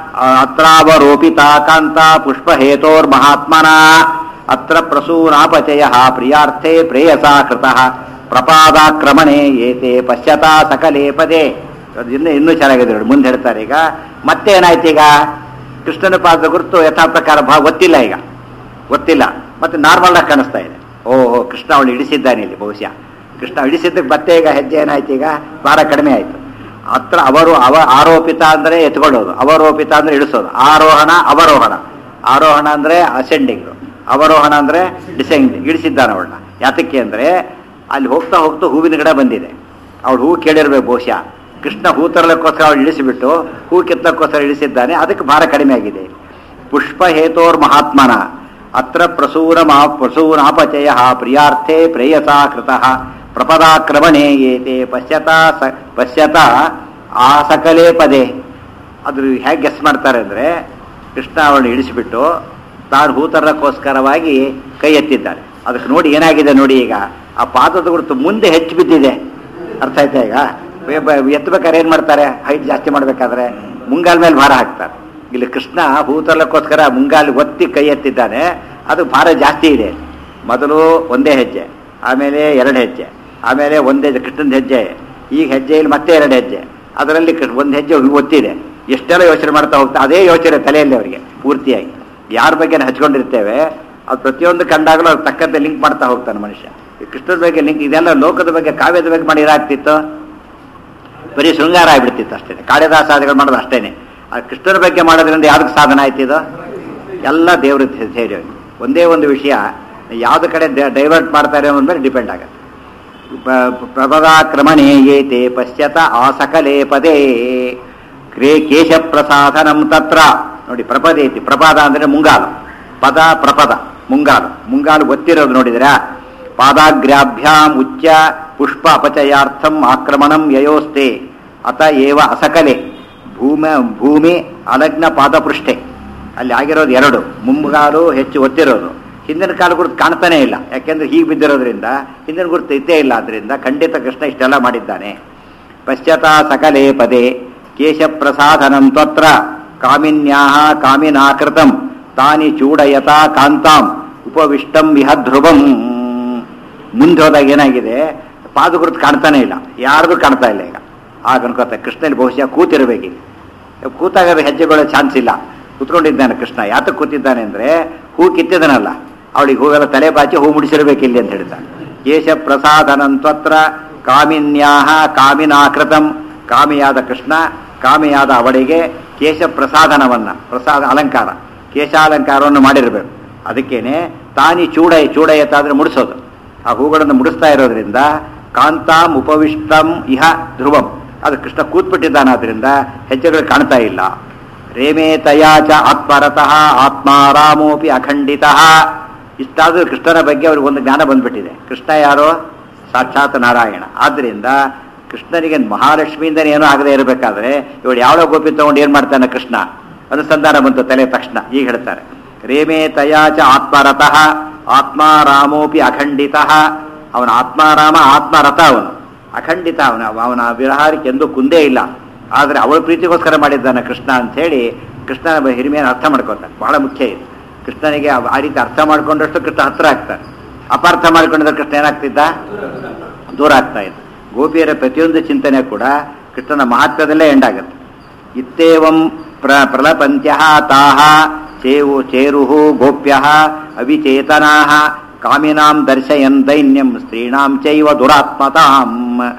ಅತ್ರಾವರೋಪಿತ ಕಾಂತ ಪುಷ್ಪಹೇತೋರ್ ಮಹಾತ್ಮನ ಅತ್ರ ಪ್ರಸೂನಾಪಚಯ ಪ್ರಿಯಾರ್ಥೇ ಪ್ರೇಯಸಾ ಕೃತಃ ಪ್ರಪಾದಾಕ್ರಮಣೆ ಏತೆ ಪಶ್ಯತಾ ಸಕಲೇ ಪದೇ ಅದು ಇನ್ನೂ ಇನ್ನೂ ಚೆನ್ನಾಗಿದೆ ನೋಡಿ ಮುಂದೆ ಹೇಳ್ತಾರೆ ಈಗ ಮತ್ತೆ ಏನಾಯ್ತು ಈಗ ಕೃಷ್ಣನ ಪಾದದ ಗುರುತು ಯಥಾ ಪ್ರಕಾರ ಭಾ ಗೊತ್ತಿಲ್ಲ ಈಗ ಗೊತ್ತಿಲ್ಲ ಮತ್ತೆ ನಾರ್ಮಲ್ ಆಗಿ ಕಾಣಿಸ್ತಾ ಇದೆ ಓಹೋ ಕೃಷ್ಣ ಅವಳು ಇಳಿಸಿದ್ದಾನೆ ಇಲ್ಲಿ ಬಹುಶಃ ಕೃಷ್ಣ ಇಳಿಸಿದ್ದಕ್ಕೆ ಮತ್ತೆ ಈಗ ಹೆಜ್ಜೆ ಏನಾಯ್ತು ಈಗ ಭಾರ ಕಡಿಮೆ ಆಯ್ತು ಹತ್ರ ಅವರು ಅವ ಆರೋಪಿತ ಅಂದ್ರೆ ಎತ್ಕೊಳ್ಳೋದು ಅವರೋಪಿತ ಅಂದ್ರೆ ಇಳಿಸೋದು ಆರೋಹಣ ಅವರೋಹಣ ಆರೋಹಣ ಅಂದ್ರೆ ಅಸೆಂಡಿಂಗ್ ಅವರೋಹಣ ಅಂದ್ರೆ ಡಿಸೆಂಡಿಂಗ್ ಇಳಿಸಿದ್ದಾನೆ ಅವಳನ್ನ ಯಾತಕ್ಕೆ ಅಂದ್ರೆ ಅಲ್ಲಿ ಹೋಗ್ತಾ ಹೋಗ್ತಾ ಹೂವಿನ ಗಿಡ ಬಂದಿದೆ ಅವಳು ಹೂ ಕೇಳಿರ್ಬೇಕು ಬಹುಶಃ ಕೃಷ್ಣ ಹೂ ತರಲಕ್ಕೋಸ್ಕರ ಅವಳು ಇಳಿಸಿಬಿಟ್ಟು ಹೂ ಕಿತ್ತಕ್ಕೋಸ್ಕರ ಇಳಿಸಿದ್ದಾನೆ ಅದಕ್ಕೆ ಭಾರ ಕಡಿಮೆ ಆಗಿದೆ ಪುಷ್ಪ ಹೇತೋರ್ ಮಹಾತ್ಮನ ಅತ್ರ ಪ್ರಸೂರ ಪ್ರಸೂನಾಪಚಯ ಪ್ರಿಯಾರ್ಥೇ ಪ್ರೇಯಸಾ ಕೃತಃ ಪ್ರಪದಾಕ್ರಮಣೆ ಏತೆ ಪಶ್ಯತ ಸ ಪಶ್ಯತ ಆ ಸಕಲೇ ಪದೇ ಅದ್ರ ಹೇಗೆ ಗೆಸ್ ಮಾಡ್ತಾರೆ ಅಂದರೆ ಕೃಷ್ಣ ಅವಳನ್ನು ಇಳಿಸಿಬಿಟ್ಟು ತಾನು ಹೂತರಕ್ಕೋಸ್ಕರವಾಗಿ ಕೈ ಎತ್ತಿದ್ದಾರೆ ಅದಕ್ಕೆ ನೋಡಿ ಏನಾಗಿದೆ ನೋಡಿ ಈಗ ಆ ಪಾದದ ಗುರುತು ಮುಂದೆ ಹೆಚ್ಚು ಬಿದ್ದಿದೆ ಅರ್ಥ ಆಯ್ತಾ ಈಗ ಬೆ- ಬೆ- ಎತ್ತಬೇಕಾದ್ರೆ ಏನು ಮಾಡ್ತಾರೆ ಹೈಟ್ ಜಾಸ್ತಿ ಮಾಡಬೇಕಾದ್ರೆ ಮುಂಗಾಲ ಮೇಲೆ ಭಾರ ಹಾಕ್ತಾರೆ ಇಲ್ಲಿ ಕೃಷ್ಣ ಹೂ ತರಲಕ್ಕೋಸ್ಕರ ಮುಂಗಾಲು ಒತ್ತಿ ಕೈ ಎತ್ತಿದ್ದಾನೆ ಅದು ಭಾರ ಜಾಸ್ತಿ ಇದೆ ಮೊದಲು ಒಂದೇ ಹೆಜ್ಜೆ ಆಮೇಲೆ ಎರಡು ಹೆಜ್ಜೆ ಆಮೇಲೆ ಒಂದೇ ಕೃಷ್ಣನ ಹೆಜ್ಜೆ ಈಗ ಹೆಜ್ಜೆಯಲ್ಲಿ ಮತ್ತೆ ಎರಡು ಹೆಜ್ಜೆ ಅದರಲ್ಲಿ ಕೃ- ಒಂದು ಹೆಜ್ಜೆ ಒತ್ತಿದೆ ಎಷ್ಟೆಲ್ಲ ಯೋಚನೆ ಮಾಡ್ತಾ ಹೋಗ್ತಾ ಅದೇ ಯೋಚನೆ ತಲೆಯಲ್ಲಿ ಅವರಿಗೆ ಪೂರ್ತಿಯಾಗಿ ಯಾರ ಬಗ್ಗೆ ಹಚ್ಕೊಂಡಿರ್ತೇವೆ ಅದು ಪ್ರತಿಯೊಂದು ಕಂಡಾಗಲೂ ಅದು ತಕ್ಕಂತೆ ಲಿಂಕ್ ಮಾಡ್ತಾ ಹೋಗ್ತಾನೆ ಮನುಷ್ಯ ಈ ಕೃಷ್ಣನ ಬಗ್ಗೆ ಲಿಂಕ್ ಇದೆಲ್ಲ ಲೋಕದ ಬಗ್ಗೆ ಕಾವ್ಯದ ಬಗ್ಗೆ ಮಾಡಿರಾಗ್ತಿತ್ತು ಬರೀ ಶೃಂಗಾರ ಆಗ್ಬಿಡ್ತಿತ್ತು ಅಷ್ಟೇ ಕಾಳಿದಾಸಾದಿಗಳು ಮಾಡೋದು ಅಷ್ಟೇನೆ ಆ ಕೃಷ್ಣನ ಬಗ್ಗೆ ಮಾಡೋದ್ರಿಂದ ಯಾವ್ದಕ್ಕೆ ಸಾಧನ ಆಯ್ತು ಇದು ಎಲ್ಲ ದೇವ್ರ ಸೇರಿ ಹೋಗಿ. ಒಂದೇ ಒಂದು ವಿಷಯ ಯಾವ್ದು ಕಡೆ ಡೈವರ್ಟ್ ಮಾಡ್ತಾರೆ ಅನ್ನೋದ್ರ ಮೇಲೆ ಡಿಪೆಂಡ್ ಆಗುತ್ತೆ ಪ್ರಪದಾಕ್ರಮಣೇ ಏತೆ ಪಶ್ಯತ ಆಸಕಲೇ ಪದೇ ಕ್ರೇ ಕೇಶ ಪ್ರಸಾದನಂ ತತ್ರ ನೋಡಿ ಪ್ರಪದೇತಿ ಪ್ರಪಾದ ಅಂದ್ರೆ ಮುಂಗಾಲು ಪದ ಪ್ರಪದ ಮುಂಗಾಲು ಮುಂಗಾಲು ಗೊತ್ತಿರೋದು ನೋಡಿದಿರಾ ಪಾದಾಗ್ರಾಭ್ಯಾಂ ಉಚ್ಚ ಪುಷ್ಪ ಅಪಚಯಾರ್ಥಂ ಆಕ್ರಮಣಂ ಯಯೋಸ್ತೆ ಅತ ಏವ ಅಸಕಲೆ ಭೂಮಿ ಭೂಮಿ ಅಲಗ್ನ ಪಾದಪೃಷ್ಠೆ ಅಲ್ಲಿ ಆಗಿರೋದು ಎರಡು ಮುಂಗಾಲು ಹೆಚ್ಚು ಒತ್ತಿರೋದು ಹಿಂದಿನ ಕಾಲ ಗುರುತು ಕಾಣ್ತಾನೆ ಇಲ್ಲ ಯಾಕೆಂದ್ರೆ ಹೀಗೆ ಬಿದ್ದಿರೋದ್ರಿಂದ ಹಿಂದಿನ ಗುರುತು ಇದ್ದೇ ಇಲ್ಲ ಅದರಿಂದ ಖಂಡಿತ ಕೃಷ್ಣ ಇಷ್ಟೆಲ್ಲ ಮಾಡಿದ್ದಾನೆ ಪಶ್ಚಾತಾ ಸಕಲೇ ಪದೇ ಕೇಶ ಪ್ರಸಾದನಂ ತ್ವತ್ರ ಕಾಮಿನ್ಯಾ ಕಾಮಿನಾಕೃತಂ ತಾನಿ ಚೂಡಯತಾ ಕಾಂತಾಂ ಉಪವಿಷ್ಟಂ ಇಹ ಧ್ರುವಂ ಮುಂದೆ ಹೋದಾಗ ಏನಾಗಿದೆ ಪಾದಗುರುತು ಕಾಣ್ತಾನೆ ಇಲ್ಲ ಯಾರ್ದು ಕಾಣ್ತಾ ಇಲ್ಲ ಈಗ ಆಗ ಅನ್ಕೋತ ಕೃಷ್ಣಲ್ಲಿ ಬಹುಶಃ ಕೂತಿರ್ಬೇಕೀಗ ಕೂತಾಗ ಅದು ಹೆಜ್ಜೆಗೊಳ್ಳೋ ಚಾನ್ಸ್ ಇಲ್ಲ ಕೂತ್ಕೊಂಡಿದ್ದಾನೆ ಕೃಷ್ಣ ಯಾತಕ್ಕೆ ಕೂತಿದ್ದಾನೆ ಅಂದ್ರೆ ಹೂ ಕಿತ್ತಿದನಲ್ಲ ಅವಳಿಗೆ ಹೂವೆಲ್ಲ ತಲೆ ಬಾಚಿ ಹೂ ಮುಡಿಸಿರ್ಬೇಕಿಲ್ಲಿ ಅಂತ ಹೇಳ್ತಾನೆ ಕೇಶ ಪ್ರಸಾದನಂತ್ವತ್ರ ಕಾಮಿನ್ಯಾಹ ಕಾಮಿನಾಕೃತಂ ಕಾಮಿಯಾದ ಕೃಷ್ಣ ಕಾಮಿಯಾದ ಅವಳಿಗೆ ಕೇಶ ಪ್ರಸಾದನವನ್ನ ಪ್ರಸಾದ ಅಲಂಕಾರ ಕೇಶಾಲಂಕಾರವನ್ನು ಮಾಡಿರಬೇಕು ಅದಕ್ಕೇನೆ ತಾನಿ ಚೂಡಯ ಚೂಡಯತ ಅಂದ್ರೆ ಮುಡಿಸೋದು ಆ ಹೂಗಳನ್ನು ಮುಡಿಸ್ತಾ ಇರೋದ್ರಿಂದ ಕಾಂತಾಂ ಉಪವಿಷ್ಟಂ ಇಹ ಧ್ರುವಂ ಅದು ಕೃಷ್ಣ ಕೂತ್ಬಿಟ್ಟಿದ್ದಾನಾದ್ರಿಂದ ಹೆಜ್ಜೆಗಳು ಕಾಣ್ತಾ ಇಲ್ಲ ರೇಮೇ ತಯಾ ಚ ಆತ್ಮರತಃ ಆತ್ಮಾರಾಮೋಪಿ ಅಖಂಡಿತಃ ಇಷ್ಟಾದ್ರೂ ಕೃಷ್ಣನ ಬಗ್ಗೆ ಅವ್ರಿಗೆ ಒಂದು ಜ್ಞಾನ ಬಂದ್ಬಿಟ್ಟಿದೆ ಕೃಷ್ಣ ಯಾರೋ ಸಾಕ್ಷಾತ್ ನಾರಾಯಣ ಆದ್ರಿಂದ ಕೃಷ್ಣನಿಗೆ ಮಹಾಲಕ್ಷ್ಮಿಯಿಂದನೇ ಏನೂ ಆಗದೆ ಇರಬೇಕಾದ್ರೆ ಇವಳು ಯಾವ ಗೋಪಿ ತಗೊಂಡು ಏನ್ ಮಾಡ್ತಾನೆ ಕೃಷ್ಣ ಅನುಸಂಧಾನ ಬಂತು ತಲೆ ತಕ್ಷಣ ಈಗ ಹೇಳ್ತಾರೆ ರೇಮೇ ತಯಾ ಚ ಆತ್ಮರತಃ ಆತ್ಮಾರಾಮೋಪಿ ಅಖಂಡಿತಃ ಅವನ ಆತ್ಮಾರಾಮ ಆತ್ಮರಥ ಅವನು ಅಖಂಡಿತ ಅವನ ಅವನ ವಿಹಾರಕ್ಕೆ ಎಂದೂ ಕುಂದೇ ಇಲ್ಲ ಆದರೆ ಅವಳ ಪ್ರೀತಿಗೋಸ್ಕರ ಮಾಡಿದ್ದಾನೆ ಕೃಷ್ಣ ಅಂತ ಹೇಳಿ ಕೃಷ್ಣನ ಹಿರಿಮೆಯನ್ನು ಅರ್ಥ ಮಾಡ್ಕೊತಾನೆ ಬಹಳ ಮುಖ್ಯ ಇದು ಕೃಷ್ಣನಿಗೆ ಆ- ಆ ರೀತಿ ಅರ್ಥ ಮಾಡ್ಕೊಂಡಷ್ಟು ಕೃಷ್ಣ ಹತ್ರ ಆಗ್ತಾನೆ ಅಪಾರ್ಥ ಮಾಡ್ಕೊಂಡಿದ್ರೆ ಕೃಷ್ಣ ಏನಾಗ್ತಿದ್ದ ದೂರ ಆಗ್ತಾ ಇದ್ದ ಗೋಪಿಯರ ಪ್ರತಿಯೊಂದು ಚಿಂತನೆ ಕೂಡ ಕೃಷ್ಣನ ಮಹತ್ವದಲ್ಲೇ ಎಂಡಾಗುತ್ತೆ ಇತ್ತೇವಂ ಪ್ರ ಪ್ರಲಪಂತ್ಯ ತಾಹ ಚೇವು ಚೇರುಹು ಗೋಪ್ಯ ಅವಿಚೇತನಾ ಕಾಮಿನಾಂ ದರ್ಶಯನ್ ದೈನ್ಯಂ ಸ್ತ್ರೀಣಾಂ ಚೈವ ದುರಾತ್ಮತಾಂ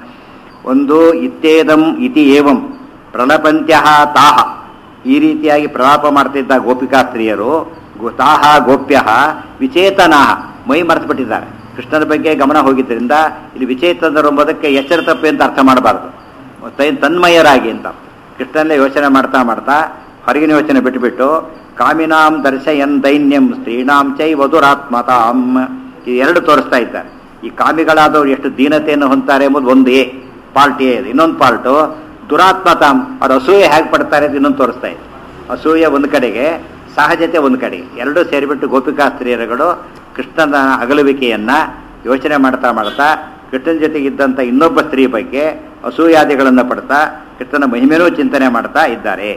ಒಂದು ಇತ್ತೇದಂ ಇತಿ ಏವಂ ಪ್ರಲಪಂತ್ಯ ತಾಹ ಈ ರೀತಿಯಾಗಿ ಪ್ರಲಾಪ ಮಾಡ್ತಿದ್ದ ಗೋಪಿಕಾ ಸ್ತ್ರೀಯರು ಗೋ- ತಾಹ ಗೋಪ್ಯ ವಿಚೇತನಾ ಮೈ ಮರೆತುಬಿಟ್ಟಿದ್ದಾರೆ ಕೃಷ್ಣನ ಬಗ್ಗೆ ಗಮನ ಹೋಗಿದ್ದರಿಂದ ಇಲ್ಲಿ ವಿಚೇತನರು ಎಂಬುದಕ್ಕೆ ಎಚ್ಚರ ತಪ್ಪು ಅಂತ ಅರ್ಥ ಮಾಡಬಾರದು ತೈ- ತನ್ಮಯರಾಗಿ ಅಂತ ಕೃಷ್ಣನಲ್ಲೇ ಯೋಚನೆ ಮಾಡ್ತಾ ಮಾಡ್ತಾ ಹೊರಗಿನ ಯೋಚನೆ ಬಿಟ್ಟುಬಿಟ್ಟು ಕಾಮಿನಾಂ ದರ್ಶಯನ್ ದೈನ್ಯಂ ಸ್ತ್ರೀಣಾಂ ಚೈ ವಧುರಾತ್ಮತಾಂ ಈ ಎರಡು ತೋರಿಸ್ತಾ ಇದ್ದಾರೆ ಈ ಕಾಮಿಗಳಾದವರು ಎಷ್ಟು ದೀನತೆಯನ್ನು ಹೊಂತಾರೆ ಎಂಬುದು ಒಂದು ಎ ಪಾರ್ಟ್ ಎ ಇದೆ ಇನ್ನೊಂದು ಪಾರ್ಟು ದುರಾತ್ಮತಾಂ ಅವ್ರು ಅಸೂಯೆ ಹೇಗೆ ಪಡ್ತಾರೆ ಅಂತ ಇನ್ನೊಂದು ತೋರಿಸ್ತಾ ಇದೆ ಅಸೂಯೆ ಒಂದು ಕಡೆಗೆ ಸಹಜತೆ ಒಂದು ಕಡೆಗೆ ಎರಡೂ ಸೇರಿಬಿಟ್ಟು ಗೋಪಿಕಾ ಸ್ತ್ರೀಯರುಗಳು ಕೃಷ್ಣನ ಅಗಲುವಿಕೆಯನ್ನ ಯೋಚನೆ ಮಾಡ್ತಾ ಮಾಡ್ತಾ ಕೃಷ್ಣನ ಜೊತೆಗಿದ್ದಂಥ ಇನ್ನೊಬ್ಬ ಸ್ತ್ರೀ ಬಗ್ಗೆ ಅಸೂಯಾದಿಗಳನ್ನು ಪಡ್ತಾ ಕೃಷ್ಣನ ಮಹಿಮೆನೂ ಚಿಂತನೆ ಮಾಡ್ತಾ ಇದ್ದಾರೆ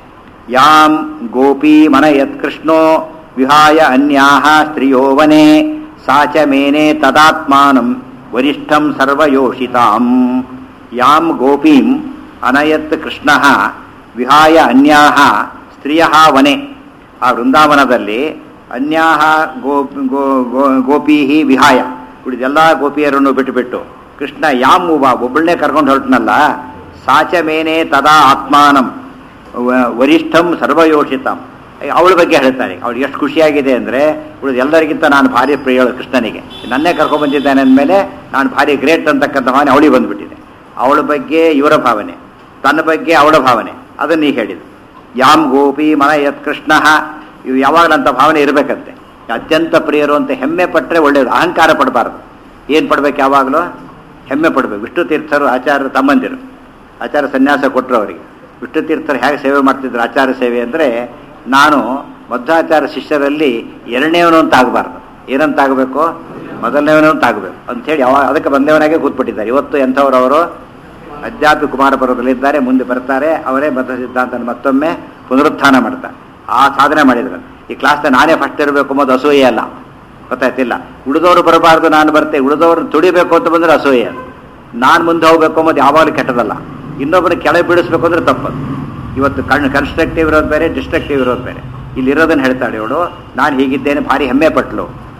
ಯಾಂ ಗೋಪಿ ಮನಯತ್ ಕೃಷ್ಣೋ ವಿಹಾಯ ಅನ್ಯಾಹ ಸ್ತ್ರಿಯೋ ವನೆ ಸಾ ಚ ಮೇನೆ ತದಾತ್ಮಾನಂ ವರಿಷ್ಠಂ ಸರ್ವಯೋಷಿತಾಂ ಯಾಂ ಗೋಪೀಂ ಅನಯತ್ ಕೃಷ್ಣ ವಿಹಾಯ ಅನ್ಯಾಹ ಸ್ತ್ರಿಯ ವನೆ ಆ ವೃಂದಾವನದಲ್ಲಿ ಅನ್ಯಾಹ ಗೋ ಗೋ ಗೋ- ಗೋಪೀಹಿ ವಿಹಾಯ ಉಳಿದೆಲ್ಲ ಗೋಪಿಯರನ್ನು ಬಿಟ್ಟುಬಿಟ್ಟು ಕೃಷ್ಣ ಯಾಂ ಉವ ಒಬ್ಬಳನ್ನೇ ಕರ್ಕೊಂಡು ಹೊರಟನಲ್ಲ ಸಾಚ ಮೇನೆ ತದಾ ಆತ್ಮಾನಂ ವ- ವರಿಷ್ಠಂ ಸರ್ವಯೋಷಿತಂ ಅವಳ ಬಗ್ಗೆ ಹೇಳ್ತಾರೆ ಅವಳು ಎಷ್ಟು ಖುಷಿಯಾಗಿದೆ ಅಂದರೆ ಉಳಿದ ಎಲ್ಲರಿಗಿಂತ ನಾನು ಭಾರಿ ಪ್ರಿಯಳು ಕೃಷ್ಣನಿಗೆ ನನ್ನೇ ಕರ್ಕೊಂಡ್ ಬಂದಿದ್ದಾನೆ ಅಂದಮೇಲೆ ನಾನು ಭಾರಿ ಗ್ರೇಟ್ ಅಂತಕ್ಕಂಥ ಭಾವನೆ ಅವಳಿಗೆ ಬಂದ್ಬಿಟ್ಟಿದೆ ಅವಳ ಬಗ್ಗೆ ಇವರ ಭಾವನೆ ತನ್ನ ಬಗ್ಗೆ ಅವಳ ಭಾವನೆ ಅದನ್ನ ಈಗ ಹೇಳಿದ್ರು ಯಾಮ್ ಗೋಪಿ ಮನ ಯತ್ ಕೃಷ್ಣ ಇವು ಯಾವಾಗಲಂತ ಭಾವನೆ ಇರಬೇಕಂತೆ ಅತ್ಯಂತ ಪ್ರಿಯರು ಅಂತ ಹೆಮ್ಮೆ ಪಟ್ಟರೆ ಒಳ್ಳೆಯದು ಅಹಂಕಾರ ಪಡಬಾರ್ದು ಏನು ಪಡ್ಬೇಕು ಯಾವಾಗಲೂ ಹೆಮ್ಮೆ ಪಡಬೇಕು ವಿಷ್ಣು ತೀರ್ಥರು ಆಚಾರ್ಯ ತಮ್ಮಂದಿರು ಆಚಾರ್ಯ ಸನ್ಯಾಸ ಕೊಟ್ಟರು ಅವರಿಗೆ ವಿಷ್ಣು ತೀರ್ಥರು ಹೇಗೆ ಸೇವೆ ಮಾಡ್ತಿದ್ರು ಆಚಾರ್ಯ ಸೇವೆ ಅಂದರೆ ನಾನು ಮಧ್ವಾಚಾರ್ಯ ಶಿಷ್ಯರಲ್ಲಿ ಎರಡನೇವನು ಅಂತ ಆಗಬಾರ್ದು ಏನಂತ ಆಗಬೇಕು ಮೊದಲನೇವನು ಅಂತ ಆಗಬೇಕು ಅಂಥೇಳಿ ಯಾವ ಅದಕ್ಕೆ ಬಂದೇವನಾಗೆ ಕೂತ್ಬಿಟ್ಟಿದ್ದಾರೆ ಇವತ್ತು ಎಂಥವ್ರವರು ಅಧ್ಯಾಪಿ ಕುಮಾರ ಪರ್ವದಲ್ಲಿದ್ದಾರೆ ಮುಂದೆ ಬರ್ತಾರೆ ಅವರೇ ಬದ್ಧ ಸಿದ್ಧಾಂತ ಮತ್ತೊಮ್ಮೆ ಪುನರುತ್ಥಾನ ಮಾಡ್ತಾರೆ ಆ ಸಾಧನೆ ಮಾಡಿದ್ರು ಈ ಕ್ಲಾಸ್ನ ನಾನೇ ಫಸ್ಟ್ ಇರಬೇಕು ಅನ್ನೋದು ಅಸೂಯೆ ಅಲ್ಲ ಗೊತ್ತಾಯ್ತಿಲ್ಲ ಉಳಿದವರು ಬರಬಾರ್ದು ನಾನು ಬರ್ತೆ ಉಳಿದವರು ತುಡಿಬೇಕು ಅಂತ ಬಂದ್ರೆ ಅಸೂಯೆ ಅದು ನಾನು ಮುಂದೆ ಹೋಗ್ಬೇಕು ಅನ್ನೋದು ಯಾವಾಗಲೂ ಕೆಟ್ಟದಲ್ಲ ಇನ್ನೊಬ್ಬರು ಕೆಳಗೆ ಬೀಳಿಸ್ಬೇಕು ಅಂದ್ರೆ ತಪ್ಪದು ಇವತ್ತು ಕಣ್ ಕನ್ಸ್ಟ್ರಕ್ಟಿವ್ ಇರೋದು ಬೇರೆ ಡಿಸ್ಟ್ರಕ್ಟಿವ್ ಇರೋದು ಬೇರೆ ಇಲ್ಲಿರೋದನ್ನ ಹೇಳ್ತಾಳೆ ಇವಳು ನಾನು ಹೀಗಿದ್ದೇನೆ ಭಾರಿ ಹೆಮ್ಮೆ ಪಟ್ಲು